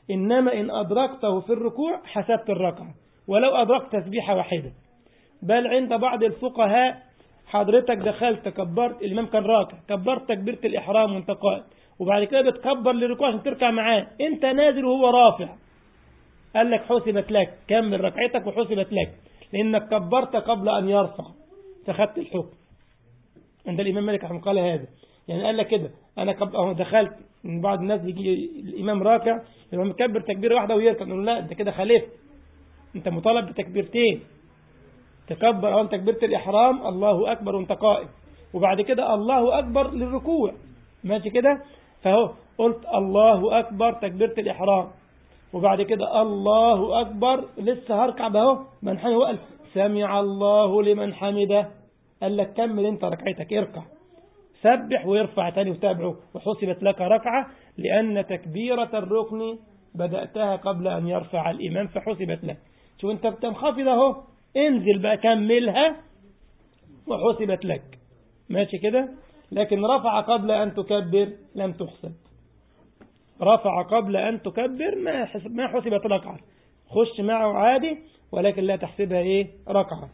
إنما إن أدركته في الركوع حسبت الركعة ولو أدركت تسبيحة واحدة بل عند بعض الفقهاء حضرتك دخلت كبرت الإمام كان راكع كبرت تكبيرة الإحرام وانت قائم وبعد كده بتكبر للركوع عشان تركع معاه انت نازل وهو رافع قال لك حسبت لك كمل ركعتك وحسبت لك لأنك كبرت قبل أن يرفع فخدت الحكم عند الإمام مالك رحمه قال هذا يعني قال لك كده أنا كب... أهو دخلت من بعض الناس يجي الإمام راكع الإمام مكبر تكبيرة واحدة ويركع نقول لا أنت كده خالفت أنت مطالب بتكبيرتين تكبر أول تكبيرة الإحرام الله أكبر وأنت قائم وبعد كده الله أكبر للركوع ماشي كده فهو قلت الله أكبر تكبيرة الإحرام وبعد كده الله أكبر لسه هركع بهو من حمده وقال سمع الله لمن حمده قال لك كمل انت ركعتك اركع سبح ويرفع تاني وتابعه وحسبت لك ركعة لأن تكبيرة الركن بدأتها قبل أن يرفع الإمام فحسبت لك شو انت بتنخفض اهو انزل بقى كملها وحسبت لك ماشي كده لكن رفع قبل أن تكبر لم تحسب رفع قبل أن تكبر ما حسب ما حسبت ركعة خش معه عادي ولكن لا تحسبها إيه ركعة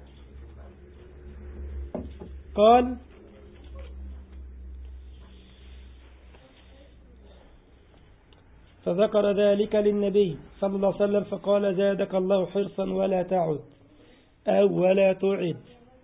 قال فذكر ذلك للنبي صلى الله عليه وسلم فقال زادك الله حرصا ولا تعد أو ولا تعد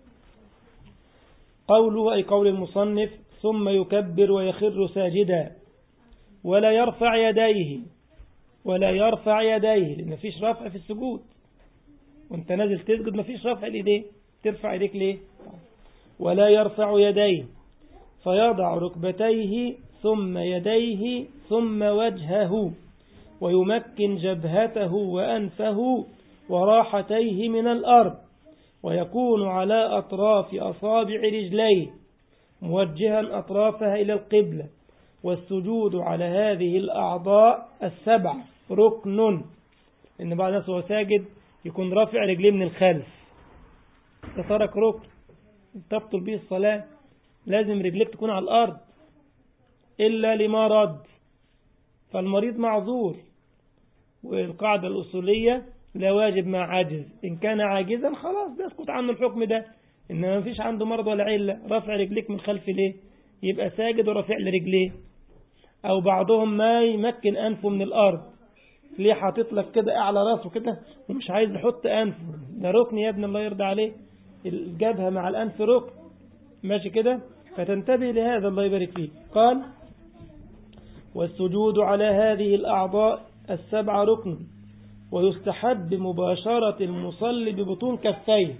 قوله أي قول المصنف ثم يكبر ويخر ساجدا ولا يرفع يديه ولا يرفع يديه لأن مفيش رفع في السجود وانت نازل تسجد مفيش رفع الإيدين ترفع إيديك ليه ولا يرفع يديه فيضع ركبتيه ثم يديه ثم وجهه ويمكن جبهته وأنفه وراحتيه من الأرض ويكون على أطراف أصابع رجليه موجها أطرافها إلى القبلة والسجود على هذه الأعضاء السبع ركن إن بعض الناس هو ساجد يكون رافع رجليه من الخلف تترك ركن تبطل به الصلاة لازم رجليك تكون على الأرض إلا لمرض فالمريض معذور والقاعدة الأصولية لا واجب مع عاجز إن كان عاجزا خلاص بيسقط عنه الحكم ده إنما ما فيش عنده مرض ولا علة رفع رجليك من خلف ليه يبقى ساجد ورافع لرجليه أو بعضهم ما يمكن أنفه من الأرض ليه حاطط لك كده أعلى راسه كده ومش عايز يحط أنفه ده ركن يا ابن الله يرضى عليه الجبهة مع الأنف ركن ماشي كده فتنتبه لهذا الله يبارك فيك قال والسجود على هذه الأعضاء السبع ركن ويستحب مباشرة المصلي ببطون كفيه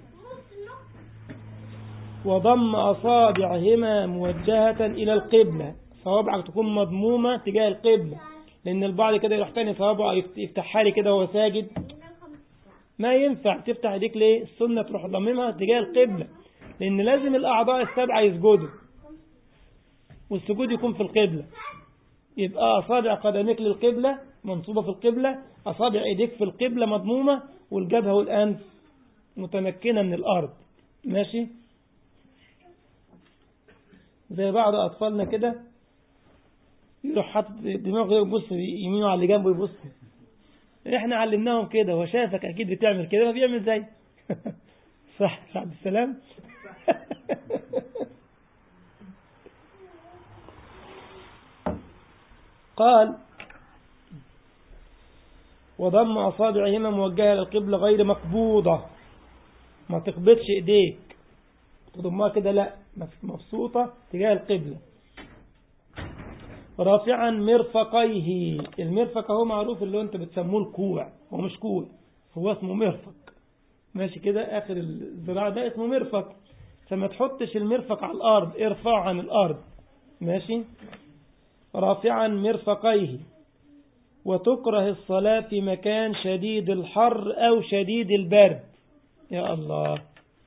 وضم أصابعهما موجهة إلى القبلة صوابعك تكون مضمومة تجاه القبلة لأن البعض كده يروح تاني صوابعه يفتحها لي كده وهو ساجد ما ينفع تفتح ايديك ليه السنة تروح ضممها تجاه القبلة لأن لازم الأعضاء السبعة يسجدوا والسجود يكون في القبلة يبقى أصابع قدميك للقبلة منصوبة في القبلة أصابع إيديك في القبلة مضمومة والجبهة والأنف متمكنة من الأرض ماشي زي بعض أطفالنا كده يروح حاطط دماغه يبص يمينه على اللي جنبه يبص احنا علمناهم كده هو شافك اكيد بتعمل كده فبيعمل زي صح عبد السلام قال وضم أصابعهما موجهة للقبلة غير مقبوضة ما تقبضش ايديك تضمها كده لا مبسوطة تجاه القبلة رافعا مرفقيه المرفق هو معروف اللي هو انت بتسموه الكوع هو مش كوع هو اسمه مرفق ماشي كده اخر الذراع ده اسمه مرفق فما تحطش المرفق على الارض ارفعه عن الارض ماشي رافعا مرفقيه وتكره الصلاة في مكان شديد الحر أو شديد البرد يا الله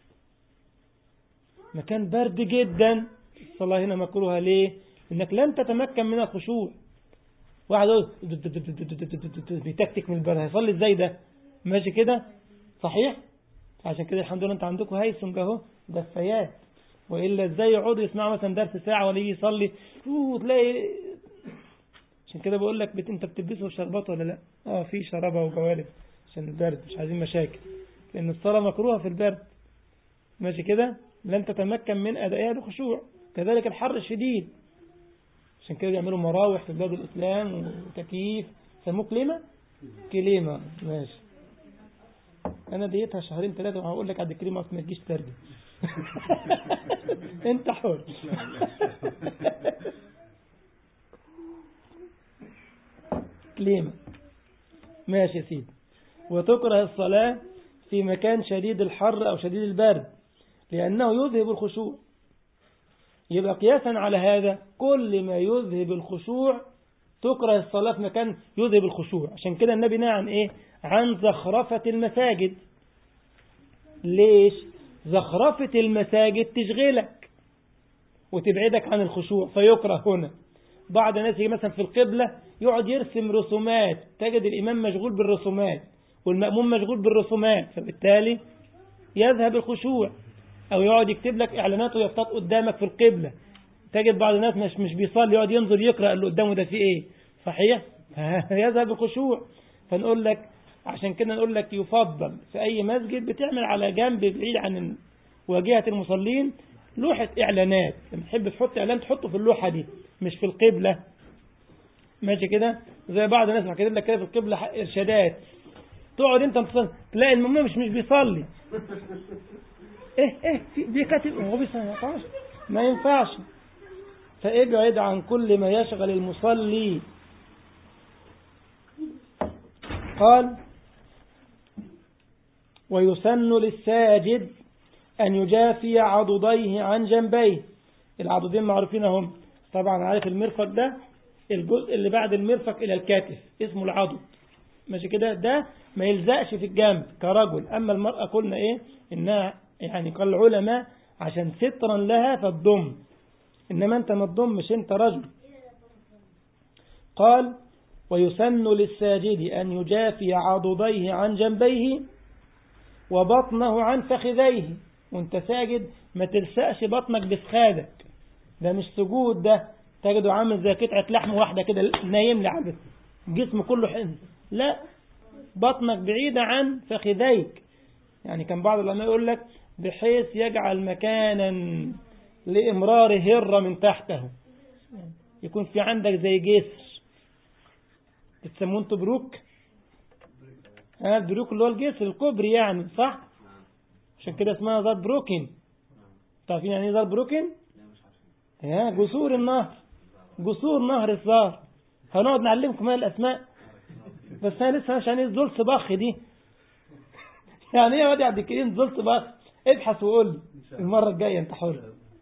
مكان برد جدا الصلاة هنا مكروهة ليه انك لن تتمكن من الخشوع واحد يقول بيتكتك من البرد هيصلي ازاي ده ماشي كده صحيح عشان كده الحمد لله انت عندكم هيسنج اهو دفايات والا ازاي يقعدوا يسمعوا مثلا درس ساعه ولا يجي يصلي وتلاقي عشان كده بقول لك بت... انت بتلبسه شربات ولا لا اه في شرابة وجوارب عشان البرد مش عايزين مشاكل لان الصلاة مكروهة في البرد ماشي كده لن تتمكن من ادائها بخشوع كذلك الحر الشديد عشان كده بيعملوا مراوح في بلاد الاسلام وتكييف سموه كليمة كليمة ماشي انا ديتها شهرين ثلاثة وهقول لك عبد الكريم اصلا ما تجيش ترجم انت حر كليمة ماشي يا سيدي وتكره الصلاة في مكان شديد الحر أو شديد البرد لأنه يذهب الخشوع يبقى قياسا على هذا كل ما يذهب الخشوع تكره الصلاة في مكان يذهب الخشوع عشان كده النبي نهى عن إيه عن زخرفة المساجد ليش زخرفة المساجد تشغلك وتبعدك عن الخشوع فيكره هنا بعض الناس يجي مثلا في القبلة يقعد يرسم رسومات تجد الإمام مشغول بالرسومات والمأموم مشغول بالرسومات فبالتالي يذهب الخشوع أو يقعد يكتب لك إعلانات ويفتط قدامك في القبلة تجد بعض الناس مش مش بيصلي يقعد ينظر يقرأ اللي قدامه ده فيه إيه صحيح يذهب الخشوع فنقول لك عشان كده نقول لك يفضل في أي مسجد بتعمل على جنب بعيد عن واجهة المصلين لوحة إعلانات لما تحب تحط إعلان تحطه في اللوحة دي مش في القبلة ماشي كده زي بعض الناس كاتب لك كده في القبلة إرشادات تقعد أنت تصلي تلاقي المأموم مش مش بيصلي إيه إيه بيكاتب هو بيصلي ما ينفعش ما ينفعش فابعد عن كل ما يشغل المصلي قال ويسن للساجد أن يجافي عضديه عن جنبيه العضدين معروفين هم طبعا عارف المرفق ده الجزء اللي بعد المرفق إلى الكتف اسمه العضد ماشي كده ده ما يلزقش في الجنب كرجل أما المرأة قلنا إيه إنها يعني قال العلماء عشان سترا لها فالضم إنما أنت ما تضمش أنت رجل قال ويسن للساجد أن يجافي عضديه عن جنبيه وبطنه عن فخذيه وانت ساجد ما تلسقش بطنك بفخادك ده مش سجود ده تجده عامل زي قطعة لحم واحدة كده نايم لي على الجسم كله حزن لا بطنك بعيدة عن فخذيك يعني كان بعض العلماء يقول لك بحيث يجعل مكانا لإمرار هرة من تحته يكون في عندك زي جسر تسموه انتوا بروك ها البروك اللي هو الجسر الكوبري يعني صح عشان كده اسمها زار بروكن تعرفين يعني ايه زار بروكن ها جسور النهر جسور نهر الزار هنقعد نعلمكم هاي الاسماء بس انا لسه مش يعني زول صباخ دي يعني ايه يا واد عبد الكريم زول صباخ ابحث وقول لي المره الجايه انت حر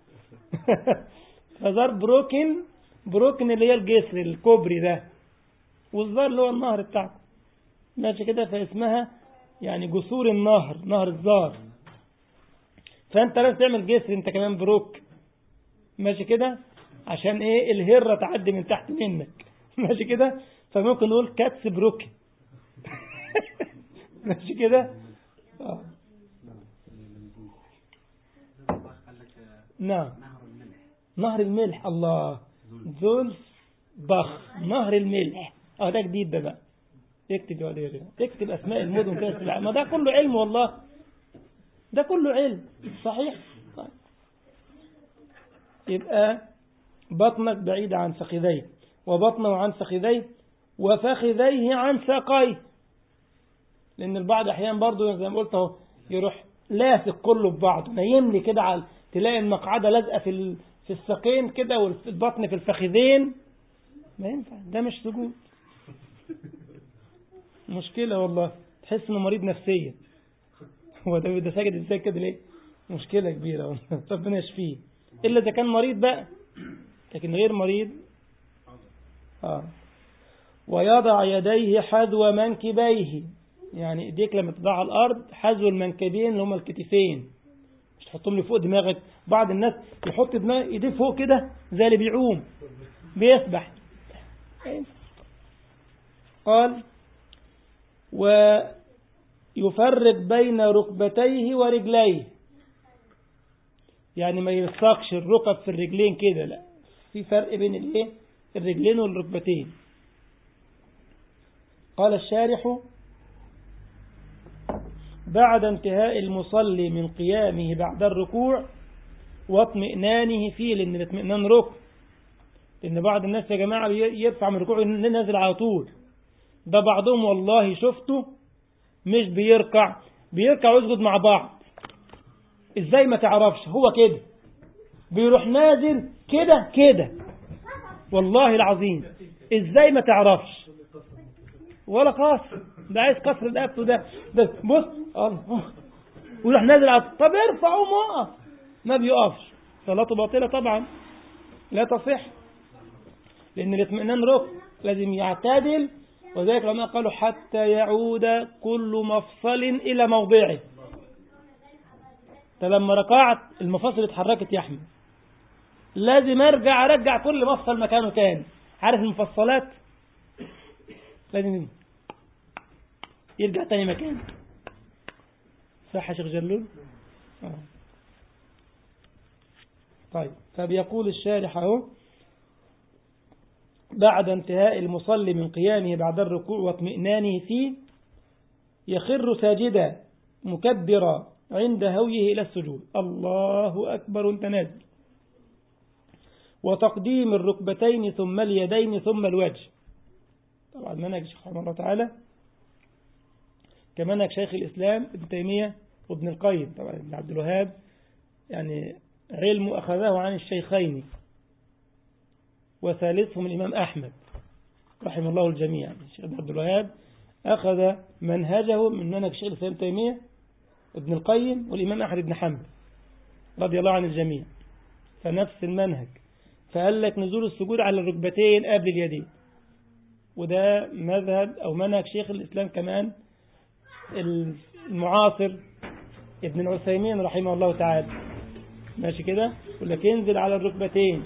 فزار بروكن بروكن اللي هي الجسر الكوبري ده والزار اللي هو النهر بتاعكم ماشي كده فاسمها يعني جسور النهر نهر الزار فانت لازم تعمل جسر انت كمان بروك ماشي كده عشان ايه الهرة تعدي من تحت منك ماشي كده فممكن نقول كاتس بروك ماشي كده آه. نعم نهر الملح الله ذول بخ نهر الملح اه ده جديد ده بقى اكتب يا وليه اكتب اسماء المدن كده ما ده كله علم والله ده كله علم صحيح طيب. يبقى بطنك بعيد عن فخذيه وبطنه عن فخذيه وفخذيه عن ساقيه لان البعض احيانا برضه زي ما قلت اهو يروح لاصق كله ببعضه نايم لي كده على تلاقي المقعده لازقه في ال... في الساقين كده والبطن في الفخذين ما ينفع ده مش سجود مشكلة والله تحس انه مريض نفسيا هو ده ده ساجد ازاي كده ليه مشكلة كبيرة والله ربنا يشفيه الا اذا كان مريض بقى لكن غير مريض اه ويضع يديه حذو منكبيه يعني ايديك لما تضع على الارض حذو المنكبين اللي هما الكتفين مش تحطهم لي فوق دماغك بعض الناس يحط دماغ ايديه فوق كده زي اللي بيعوم بيسبح قال ويفرق بين ركبتيه ورجليه يعني ما يلصقش الركب في الرجلين كده لا في فرق بين الايه الرجلين والركبتين قال الشارح بعد انتهاء المصلي من قيامه بعد الركوع واطمئنانه فيه لأن الاطمئنان ركن لأن بعض الناس يا جماعة يدفع من الركوع نازل على طول ده بعضهم والله شفته مش بيركع بيركع ويسجد مع بعض ازاي ما تعرفش هو كده بيروح نازل كده كده والله العظيم ازاي ما تعرفش ولا قصر ده عايز قصر رقبته ده ده بص الله ويروح نازل على طب ارفع وما ما بيقفش صلاته باطله طبعا لا تصح لان الاطمئنان ركن لازم يعتدل وذلك لما قالوا حتى يعود كل مفصل الى موضعه فلما ركعت المفاصل اتحركت يا احمد لازم ارجع ارجع كل مفصل مكانه تاني عارف المفصلات لازم يرجع تاني مكانه صح يا شيخ جلول آه. طيب فبيقول الشارح اهو بعد انتهاء المصلي من قيامه بعد الركوع واطمئنانه فيه يخر ساجدا مكبرا عند هويه إلى السجود الله أكبر انت نازل وتقديم الركبتين ثم اليدين ثم الوجه طبعا منهج الشيخ رحمه الله تعالى كمنهج شيخ الإسلام ابن تيمية وابن القيم طبعا ابن عبد الوهاب يعني علم أخذه عن الشيخين وثالثهم الإمام أحمد رحمه الله الجميع الشيخ عبد الوهاب أخذ منهجه من منهج الشيخ الإسلام ابن تيمية ابن القيم والإمام أحمد بن حنبل رضي الله عن الجميع فنفس المنهج فقال لك نزول السجود على الركبتين قبل اليدين وده مذهب أو منهج شيخ الإسلام كمان المعاصر ابن العثيمين رحمه الله تعالى ماشي كده يقول لك انزل على الركبتين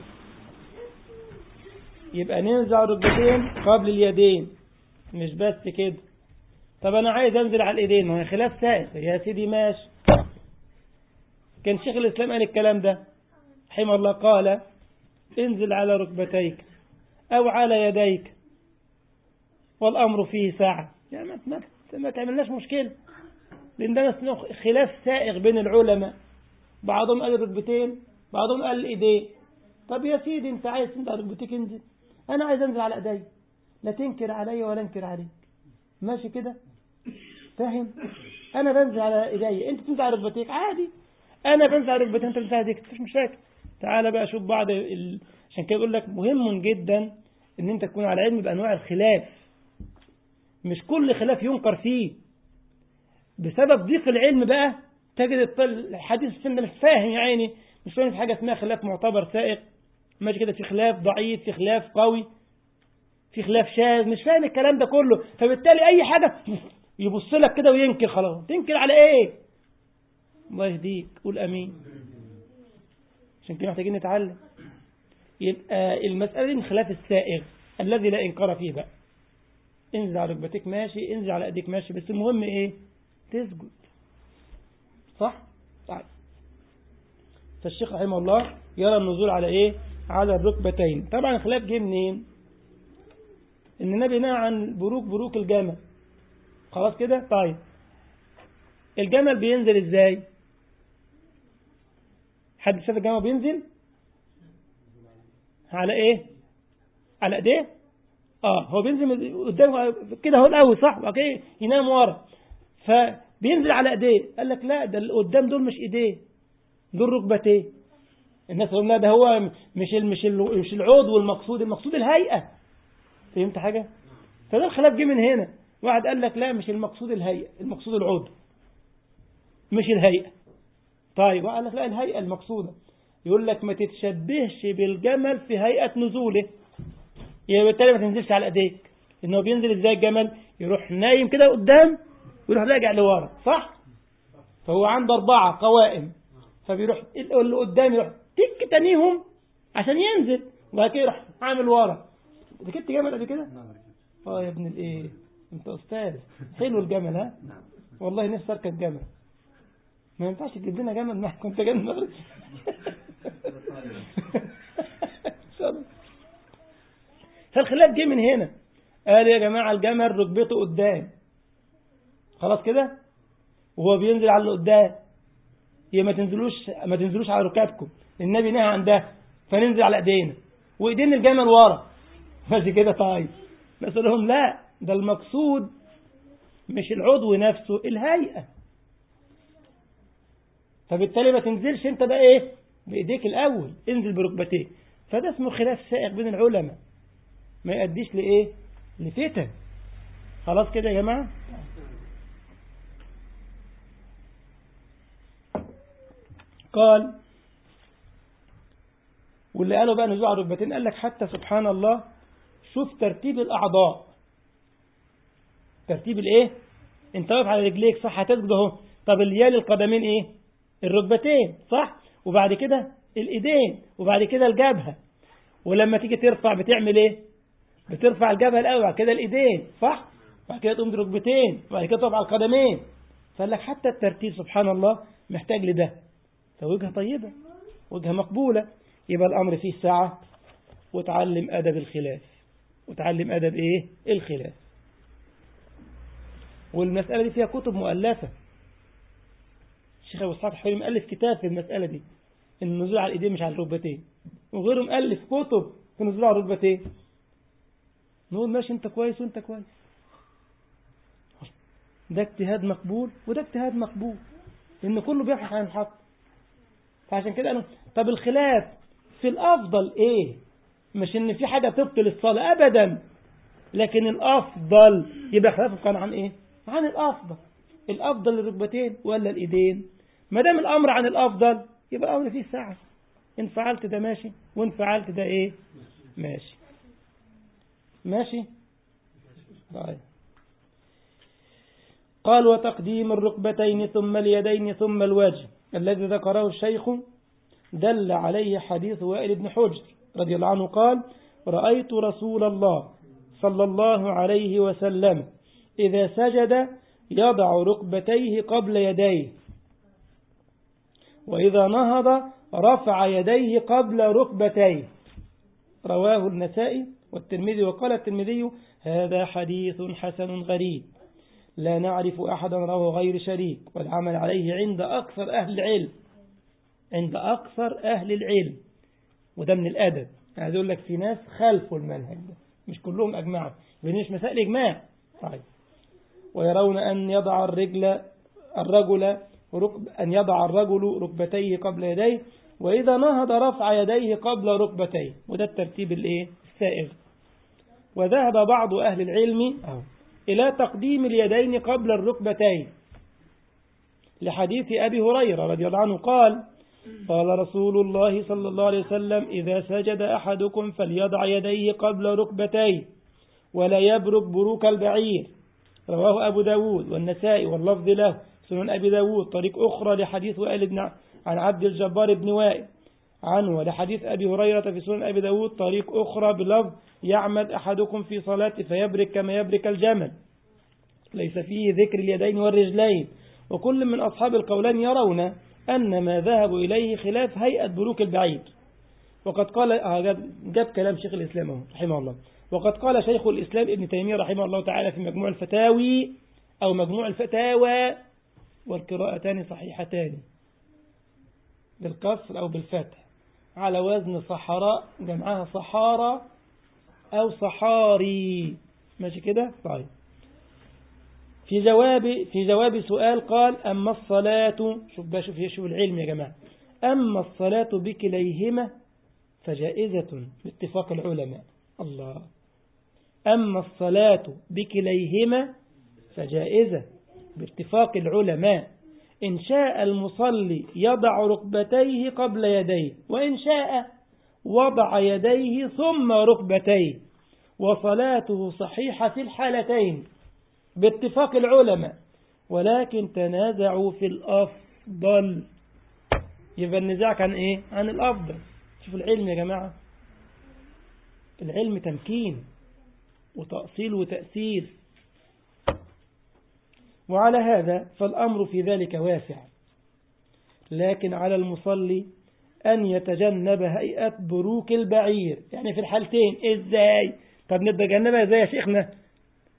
يبقى ننزل على الركبتين قبل اليدين مش بس كده طب انا عايز انزل على الايدين ما هي خلاف سائغ يا سيدي ماشي كان شيخ الاسلام قال الكلام ده رحمه الله قال انزل على ركبتيك او على يديك والامر فيه ساعه يعني ما, ما, ما تعملناش مشكله لان ده خلاف سائغ بين العلماء بعضهم قال الركبتين بعضهم قال الايدين طب يا سيدي انت عايز تنزل على ركبتيك انزل انا عايز انزل على ايدي لا تنكر علي ولا انكر عليك ماشي كده فاهم انا بنزل على ايدي انت بتنزل على ركبتيك عادي انا بنزل على ركبتي انت بتنزل على ايديك مفيش مشاكل تعالى بقى شوف بعض ال... عشان كده يقول لك مهم جدا ان انت تكون على علم بانواع الخلاف مش كل خلاف ينكر فيه بسبب ضيق العلم بقى تجد الحديث السنة مش فاهم يا عيني مش فاهم في حاجة اسمها خلاف معتبر سائق ماشي كده في خلاف ضعيف في خلاف قوي في خلاف شاذ مش فاهم الكلام ده كله فبالتالي اي حاجة يبص لك كده وينكر خلاص تنكر على ايه الله يهديك قول امين عشان كده محتاجين نتعلم يبقى المسألة دي من خلاف السائغ الذي لا إنكار فيه بقى انزل على ركبتك ماشي انزل على ايديك ماشي بس المهم ايه تسجد صح طيب فالشيخ رحمه الله يرى النزول على ايه على الركبتين طبعا الخلاف جه منين ان النبي نهى عن بروك بروك الجمل خلاص كده طيب الجمل بينزل ازاي حد شاف الجمل بينزل على ايه على ايديه اه هو بينزل قدام كده هو الاول صح اوكي ينام ورا فبينزل على ايديه قال لك لا ده اللي قدام دول مش ايديه دول ركبتيه الناس قالوا لا ده هو مش ال مش ال مش العضو المقصود المقصود الهيئه فهمت حاجه فده الخلاف جه من هنا واحد قال لك لا مش المقصود الهيئه المقصود العضو مش الهيئه طيب وقال لك لا الهيئه المقصوده يقول لك ما تتشبهش بالجمل في هيئه نزوله يبقى بالتالي ما تنزلش على ايديك انه بينزل ازاي الجمل يروح نايم كده قدام ويروح راجع لورا صح فهو عنده أربعة قوائم فبيروح اللي قدام يروح تك تانيهم عشان ينزل وبعد كده يروح عامل ورا ركبت جمل قبل كده؟ اه يا ابن الايه انت استاذ حلو الجمل ها والله نفسي اركب جمل ما ينفعش تجيب لنا جمل ما كنت جاي النهارده فالخلاف جه من هنا قال يا جماعة الجمل ركبته قدام خلاص كده وهو بينزل على اللي قدام يا ما تنزلوش ما تنزلوش على ركابكم النبي نهى عن ده فننزل على ايدينا وايدين الجمل ورا ماشي كده طيب بس لهم لا ده المقصود مش العضو نفسه الهيئة فبالتالي ما تنزلش انت بقى ايه بايديك الاول انزل بركبتيك فده اسمه خلاف سائغ بين العلماء ما يؤديش لايه لفتن خلاص كده يا جماعه قال واللي قالوا بقى نزول على الركبتين قال لك حتى سبحان الله شوف ترتيب الأعضاء ترتيب الايه انت واقف على رجليك صح هتسجد اهو طب اليال القدمين ايه الركبتين صح وبعد كده الايدين وبعد كده الجبهة ولما تيجي ترفع بتعمل ايه بترفع الجبهة الاول بعد كده الايدين صح بعد كده تقوم بركبتين وبعد كده تقف على القدمين فقال لك حتى الترتيب سبحان الله محتاج لده فوجهة طيبة وجهة مقبولة يبقى الأمر فيه ساعة وتعلم أدب الخلاف وتعلم أدب إيه الخلاف والمسألة دي فيها كتب مؤلفة الشيخ أبو إسحاق الحويني مؤلف كتاب في المسألة دي النزول على الإيدين مش على الركبتين وغيره مؤلف كتب في النزول على الركبتين نقول ماشي أنت كويس وأنت كويس ده اجتهاد مقبول وده اجتهاد مقبول لأن كله بيبحث عن الحق فعشان كده قالوا طب الخلاف في الأفضل إيه مش إن في حاجة تبطل الصلاة أبدا لكن الأفضل يبقى خلافه كان عن إيه عن الأفضل الأفضل الركبتين ولا الإيدين ما دام الأمر عن الأفضل يبقى الأمر فيه ساعة إن فعلت ده ماشي وإن فعلت ده إيه ماشي ماشي طيب قال وتقديم الركبتين ثم اليدين ثم الوجه الذي ذكره الشيخ دل عليه حديث وائل بن حجر رضي الله عنه قال رأيت رسول الله صلى الله عليه وسلم إذا سجد يضع ركبتيه قبل يديه وإذا نهض رفع يديه قبل ركبتيه رواه النسائي والترمذي وقال الترمذي هذا حديث حسن غريب لا نعرف أحدا رواه غير شريك والعمل عليه عند أكثر أهل العلم عند أكثر أهل العلم وده من الأدب عايز أقول لك في ناس خلفوا المنهج ده مش كلهم أجمعوا مش مسائل إجماع طيب ويرون أن يضع الرجل الرجل ركب أن يضع الرجل ركبتيه قبل يديه وإذا نهض رفع يديه قبل ركبتيه وده الترتيب الإيه السائغ وذهب بعض أهل العلم أو إلى تقديم اليدين قبل الركبتين لحديث أبي هريرة رضي الله عنه قال قال رسول الله صلى الله عليه وسلم إذا سجد أحدكم فليضع يديه قبل ركبتيه ولا يبرك بروك البعير رواه أبو داود والنسائي واللفظ له سنن أبي داود طريق أخرى لحديث وائل بن عن عبد الجبار بن وائل عنه ولحديث أبي هريرة في سنن أبي داود طريق أخرى بلفظ يعمد أحدكم في صلاته فيبرك كما يبرك الجمل ليس فيه ذكر اليدين والرجلين وكل من أصحاب القولان يرون أن ما ذهبوا إليه خلاف هيئة بروك البعير وقد قال جاب كلام شيخ الإسلام رحمه الله وقد قال شيخ الإسلام ابن تيمية رحمه الله تعالى في مجموع الفتاوي أو مجموع الفتاوى والقراءتان صحيحتان بالكسر أو بالفتح على وزن صحراء جمعها صحارى أو صحاري ماشي كده طيب في جواب في جواب سؤال قال أما الصلاة شوف بقى شوف شوف العلم يا جماعة أما الصلاة بكليهما فجائزة باتفاق العلماء الله أما الصلاة بكليهما فجائزة باتفاق العلماء إن شاء المصلي يضع ركبتيه قبل يديه وإن شاء وضع يديه ثم ركبتيه وصلاته صحيحة في الحالتين باتفاق العلماء ولكن تنازعوا في الأفضل يبقى النزاع كان إيه؟ عن الأفضل شوف العلم يا جماعة العلم تمكين وتأصيل وتأثير وعلى هذا فالأمر في ذلك واسع لكن على المصلي أن يتجنب هيئة بروك البعير يعني في الحالتين إزاي طب نتجنبها إزاي يا شيخنا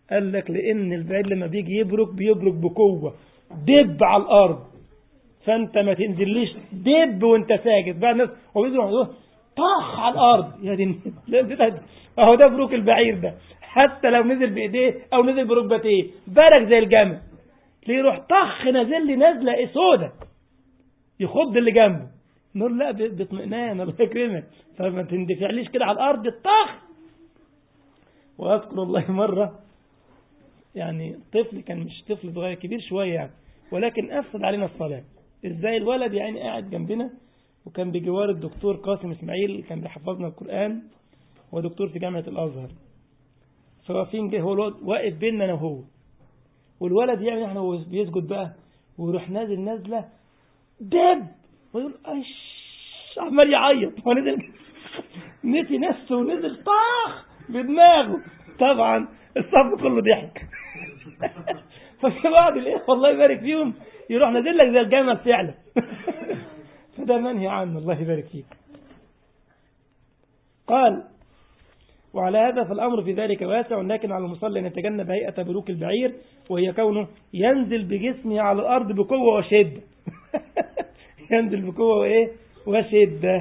قال لك لأن البعير لما بيجي يبرك بيبرك بقوة دب على الأرض فأنت ما تنزليش دب وأنت ساجد بقى الناس وبيزروا طخ على الأرض يا دي أهو ده بروك البعير ده حتى لو نزل بإيديه أو نزل بركبتيه برك زي الجمل ليه يروح طخ نازل لي نازلة إيه سودة يخض اللي جنبه نقول لا باطمئنان الله يكرمك فما تندفعليش كده على الأرض الطخ وأذكر الله مرة يعني طفل كان مش طفل صغير كبير شوية يعني ولكن أفسد علينا الصلاة إزاي الولد يعني قاعد جنبنا وكان بجوار الدكتور قاسم إسماعيل كان بيحفظنا القرآن ودكتور في جامعة الأزهر فواقفين جه هو الولد واقف بيننا أنا وهو والولد يعني احنا هو بيسجد بقى ويروح نازل نازلة دب ويقول ايش عمال يعيط ونزل نسي نفسه ونزل طاخ بدماغه طبعا الصف كله ضحك ففي بعض الاخوه الله يبارك فيهم يروح نازل لك زي الجمل فعلا فده منهي عنه الله يبارك فيك قال وعلى هذا فالأمر في ذلك واسع لكن على المصلي أن يتجنب هيئة بروك البعير وهي كونه ينزل بجسمه على الأرض بقوة وشدة ينزل بقوة وإيه وشدة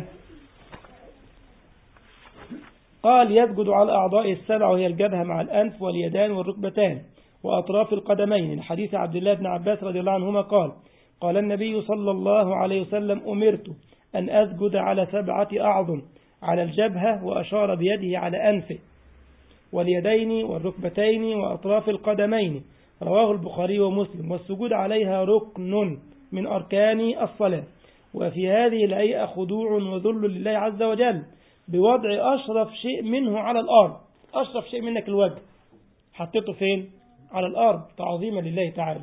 قال يسجد على أعضاء السبع وهي الجبهة مع الأنف واليدان والركبتان وأطراف القدمين الحديث عبد الله بن عباس رضي الله عنهما قال قال النبي صلى الله عليه وسلم أمرت أن أسجد على سبعة أعظم على الجبهة وأشار بيده على أنفه واليدين والركبتين وأطراف القدمين رواه البخاري ومسلم والسجود عليها ركن من أركان الصلاة وفي هذه الهيئة خضوع وذل لله عز وجل بوضع أشرف شيء منه على الأرض أشرف شيء منك الوجه حطيته فين على الأرض تعظيما لله تعالى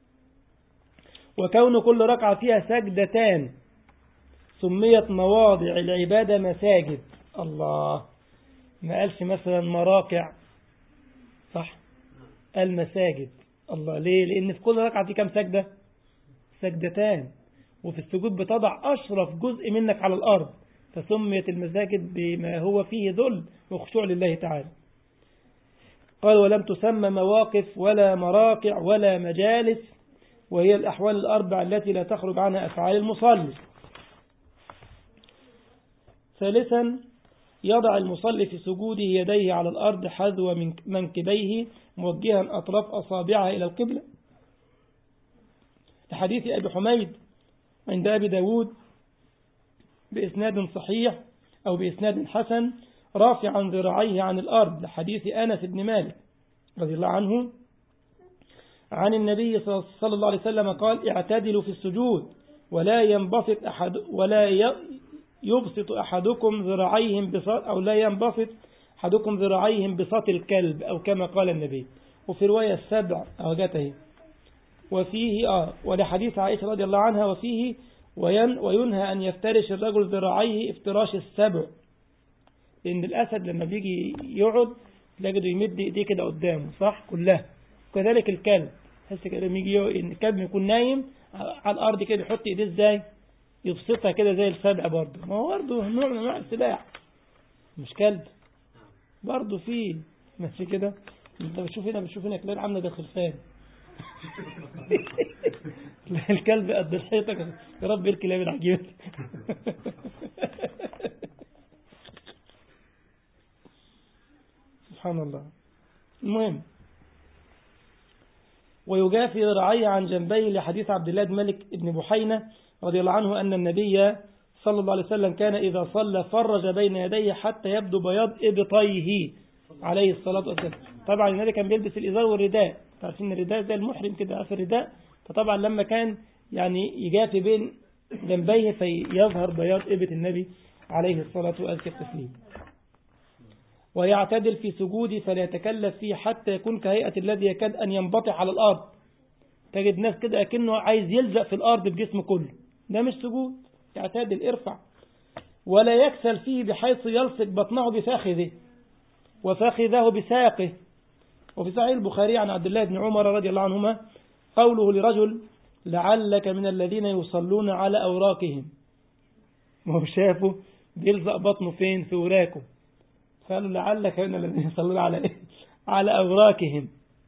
وكون كل ركعة فيها سجدتان سميت مواضع العبادة مساجد الله ما قالش مثلا مراكع صح المساجد الله ليه لأن في كل ركعة في كم سجدة سجدتان وفي السجود بتضع أشرف جزء منك على الأرض فسميت المساجد بما هو فيه ذل وخشوع لله تعالى قال ولم تسمى مواقف ولا مراكع ولا مجالس وهي الأحوال الأربع التي لا تخرج عنها أفعال المصلي ثالثا يضع المصلي في سجوده يديه على الأرض حذو من منكبيه موجها أطراف أصابعها إلى القبلة لحديث أبي حميد عند أبي داود بإسناد صحيح أو بإسناد حسن رافعا ذراعيه عن الأرض لحديث أنس بن مالك رضي الله عنه عن النبي صلى الله عليه وسلم قال اعتدلوا في السجود ولا ينبسط أحد ولا يبسط أحدكم ذراعيهم بسط أو لا ينبسط أحدكم ذراعيهم بسط الكلب أو كما قال النبي وفي رواية السبع أوجته وفيه آه ولحديث عائشة رضي الله عنها وفيه وين وينهى أن يفترش الرجل ذراعيه افتراش السبع لأن الأسد لما بيجي يقعد تلاقيه يمد إيديه كده قدامه صح كلها كذلك الكلب تحس كده لما يجي الكلب يكون نايم على الأرض كده يحط إيديه إزاي يبسطها كده زي السبع برضه ما هو برضه نوع من أنواع السلاح مش كلب برضه فيه ماشي كده انت بتشوف هنا بتشوف هنا كلاب عامله داخل فان الكلب قد الحيطة يا رب الكلاب العجيبة سبحان الله المهم ويجافي ذراعيه عن جنبيه لحديث عبد الله بن مالك بن بحينة رضي الله عنه أن النبي صلى الله عليه وسلم كان إذا صلى فرج بين يديه حتى يبدو بياض إبطيه عليه الصلاة والسلام طبعا النبي كان بيلبس الإزار والرداء تعرفين الرداء زي المحرم كده في الرداء فطبعا لما كان يعني يجافي بين جنبيه فيظهر بياض إبط النبي عليه الصلاة والسلام ويعتدل في سجوده فلا يتكلف فيه حتى يكون كهيئة الذي يكاد أن ينبطح على الأرض تجد ناس كده أكنه عايز يلزق في الأرض بجسمه كله ده مش سجود يعتدل ارفع ولا يكسل فيه بحيث يلصق بطنه بفخذه وفخذه بساقه وفي صحيح البخاري عن عبد الله بن عمر رضي الله عنهما قوله لرجل لعلك من الذين يصلون على أوراقهم وهو شافه بيلزق بطنه فين في وراكه قالوا لعلك من الذين يصلون على إيه؟ على أوراقهم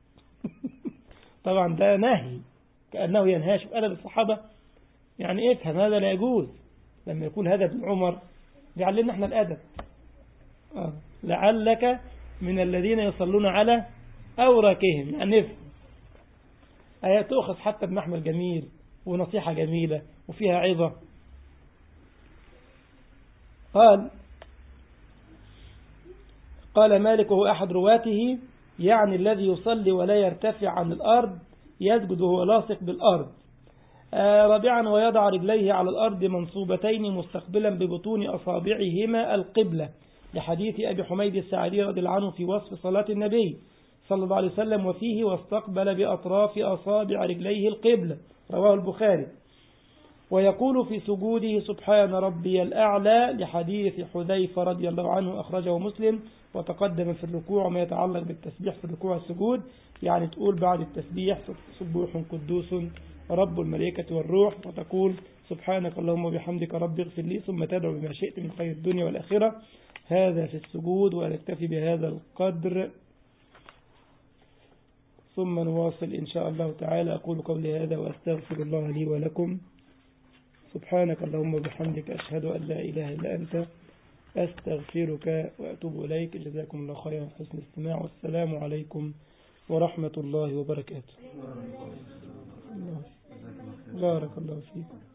طبعا ده نهي كأنه ينهاش في أدب الصحابة يعني افهم هذا لا يجوز لما يقول هذا ابن عمر بيعلمنا احنا الأدب آه. لعلك من الذين يصلون على أوراكهم يعني نفهم آية تؤخذ حتى بمحمل جميل ونصيحة جميلة وفيها عظة قال قال مالك وهو أحد رواته يعني الذي يصلي ولا يرتفع عن الأرض يسجد وهو لاصق بالأرض آه رابعا ويضع رجليه على الأرض منصوبتين مستقبلا ببطون أصابعهما القبلة لحديث أبي حميد السعدي رضي الله عنه في وصف صلاة النبي صلى الله عليه وسلم وفيه واستقبل بأطراف أصابع رجليه القبلة رواه البخاري ويقول في سجوده سبحان ربي الأعلى لحديث حذيفة رضي الله عنه أخرجه مسلم وتقدم في الركوع ما يتعلق بالتسبيح في الركوع والسجود يعني تقول بعد التسبيح سبوح قدوس رب الملائكة والروح وتقول سبحانك اللهم وبحمدك رب اغفر لي ثم تدعو بما شئت من خير الدنيا والآخرة هذا في السجود ونكتفي بهذا القدر ثم نواصل إن شاء الله تعالى أقول قولي هذا وأستغفر الله لي ولكم سبحانك اللهم وبحمدك أشهد أن لا إله إلا أنت أستغفرك وأتوب إليك جزاكم الله خيرا حسن الاستماع والسلام عليكم ورحمة الله وبركاته بارك الله فيكم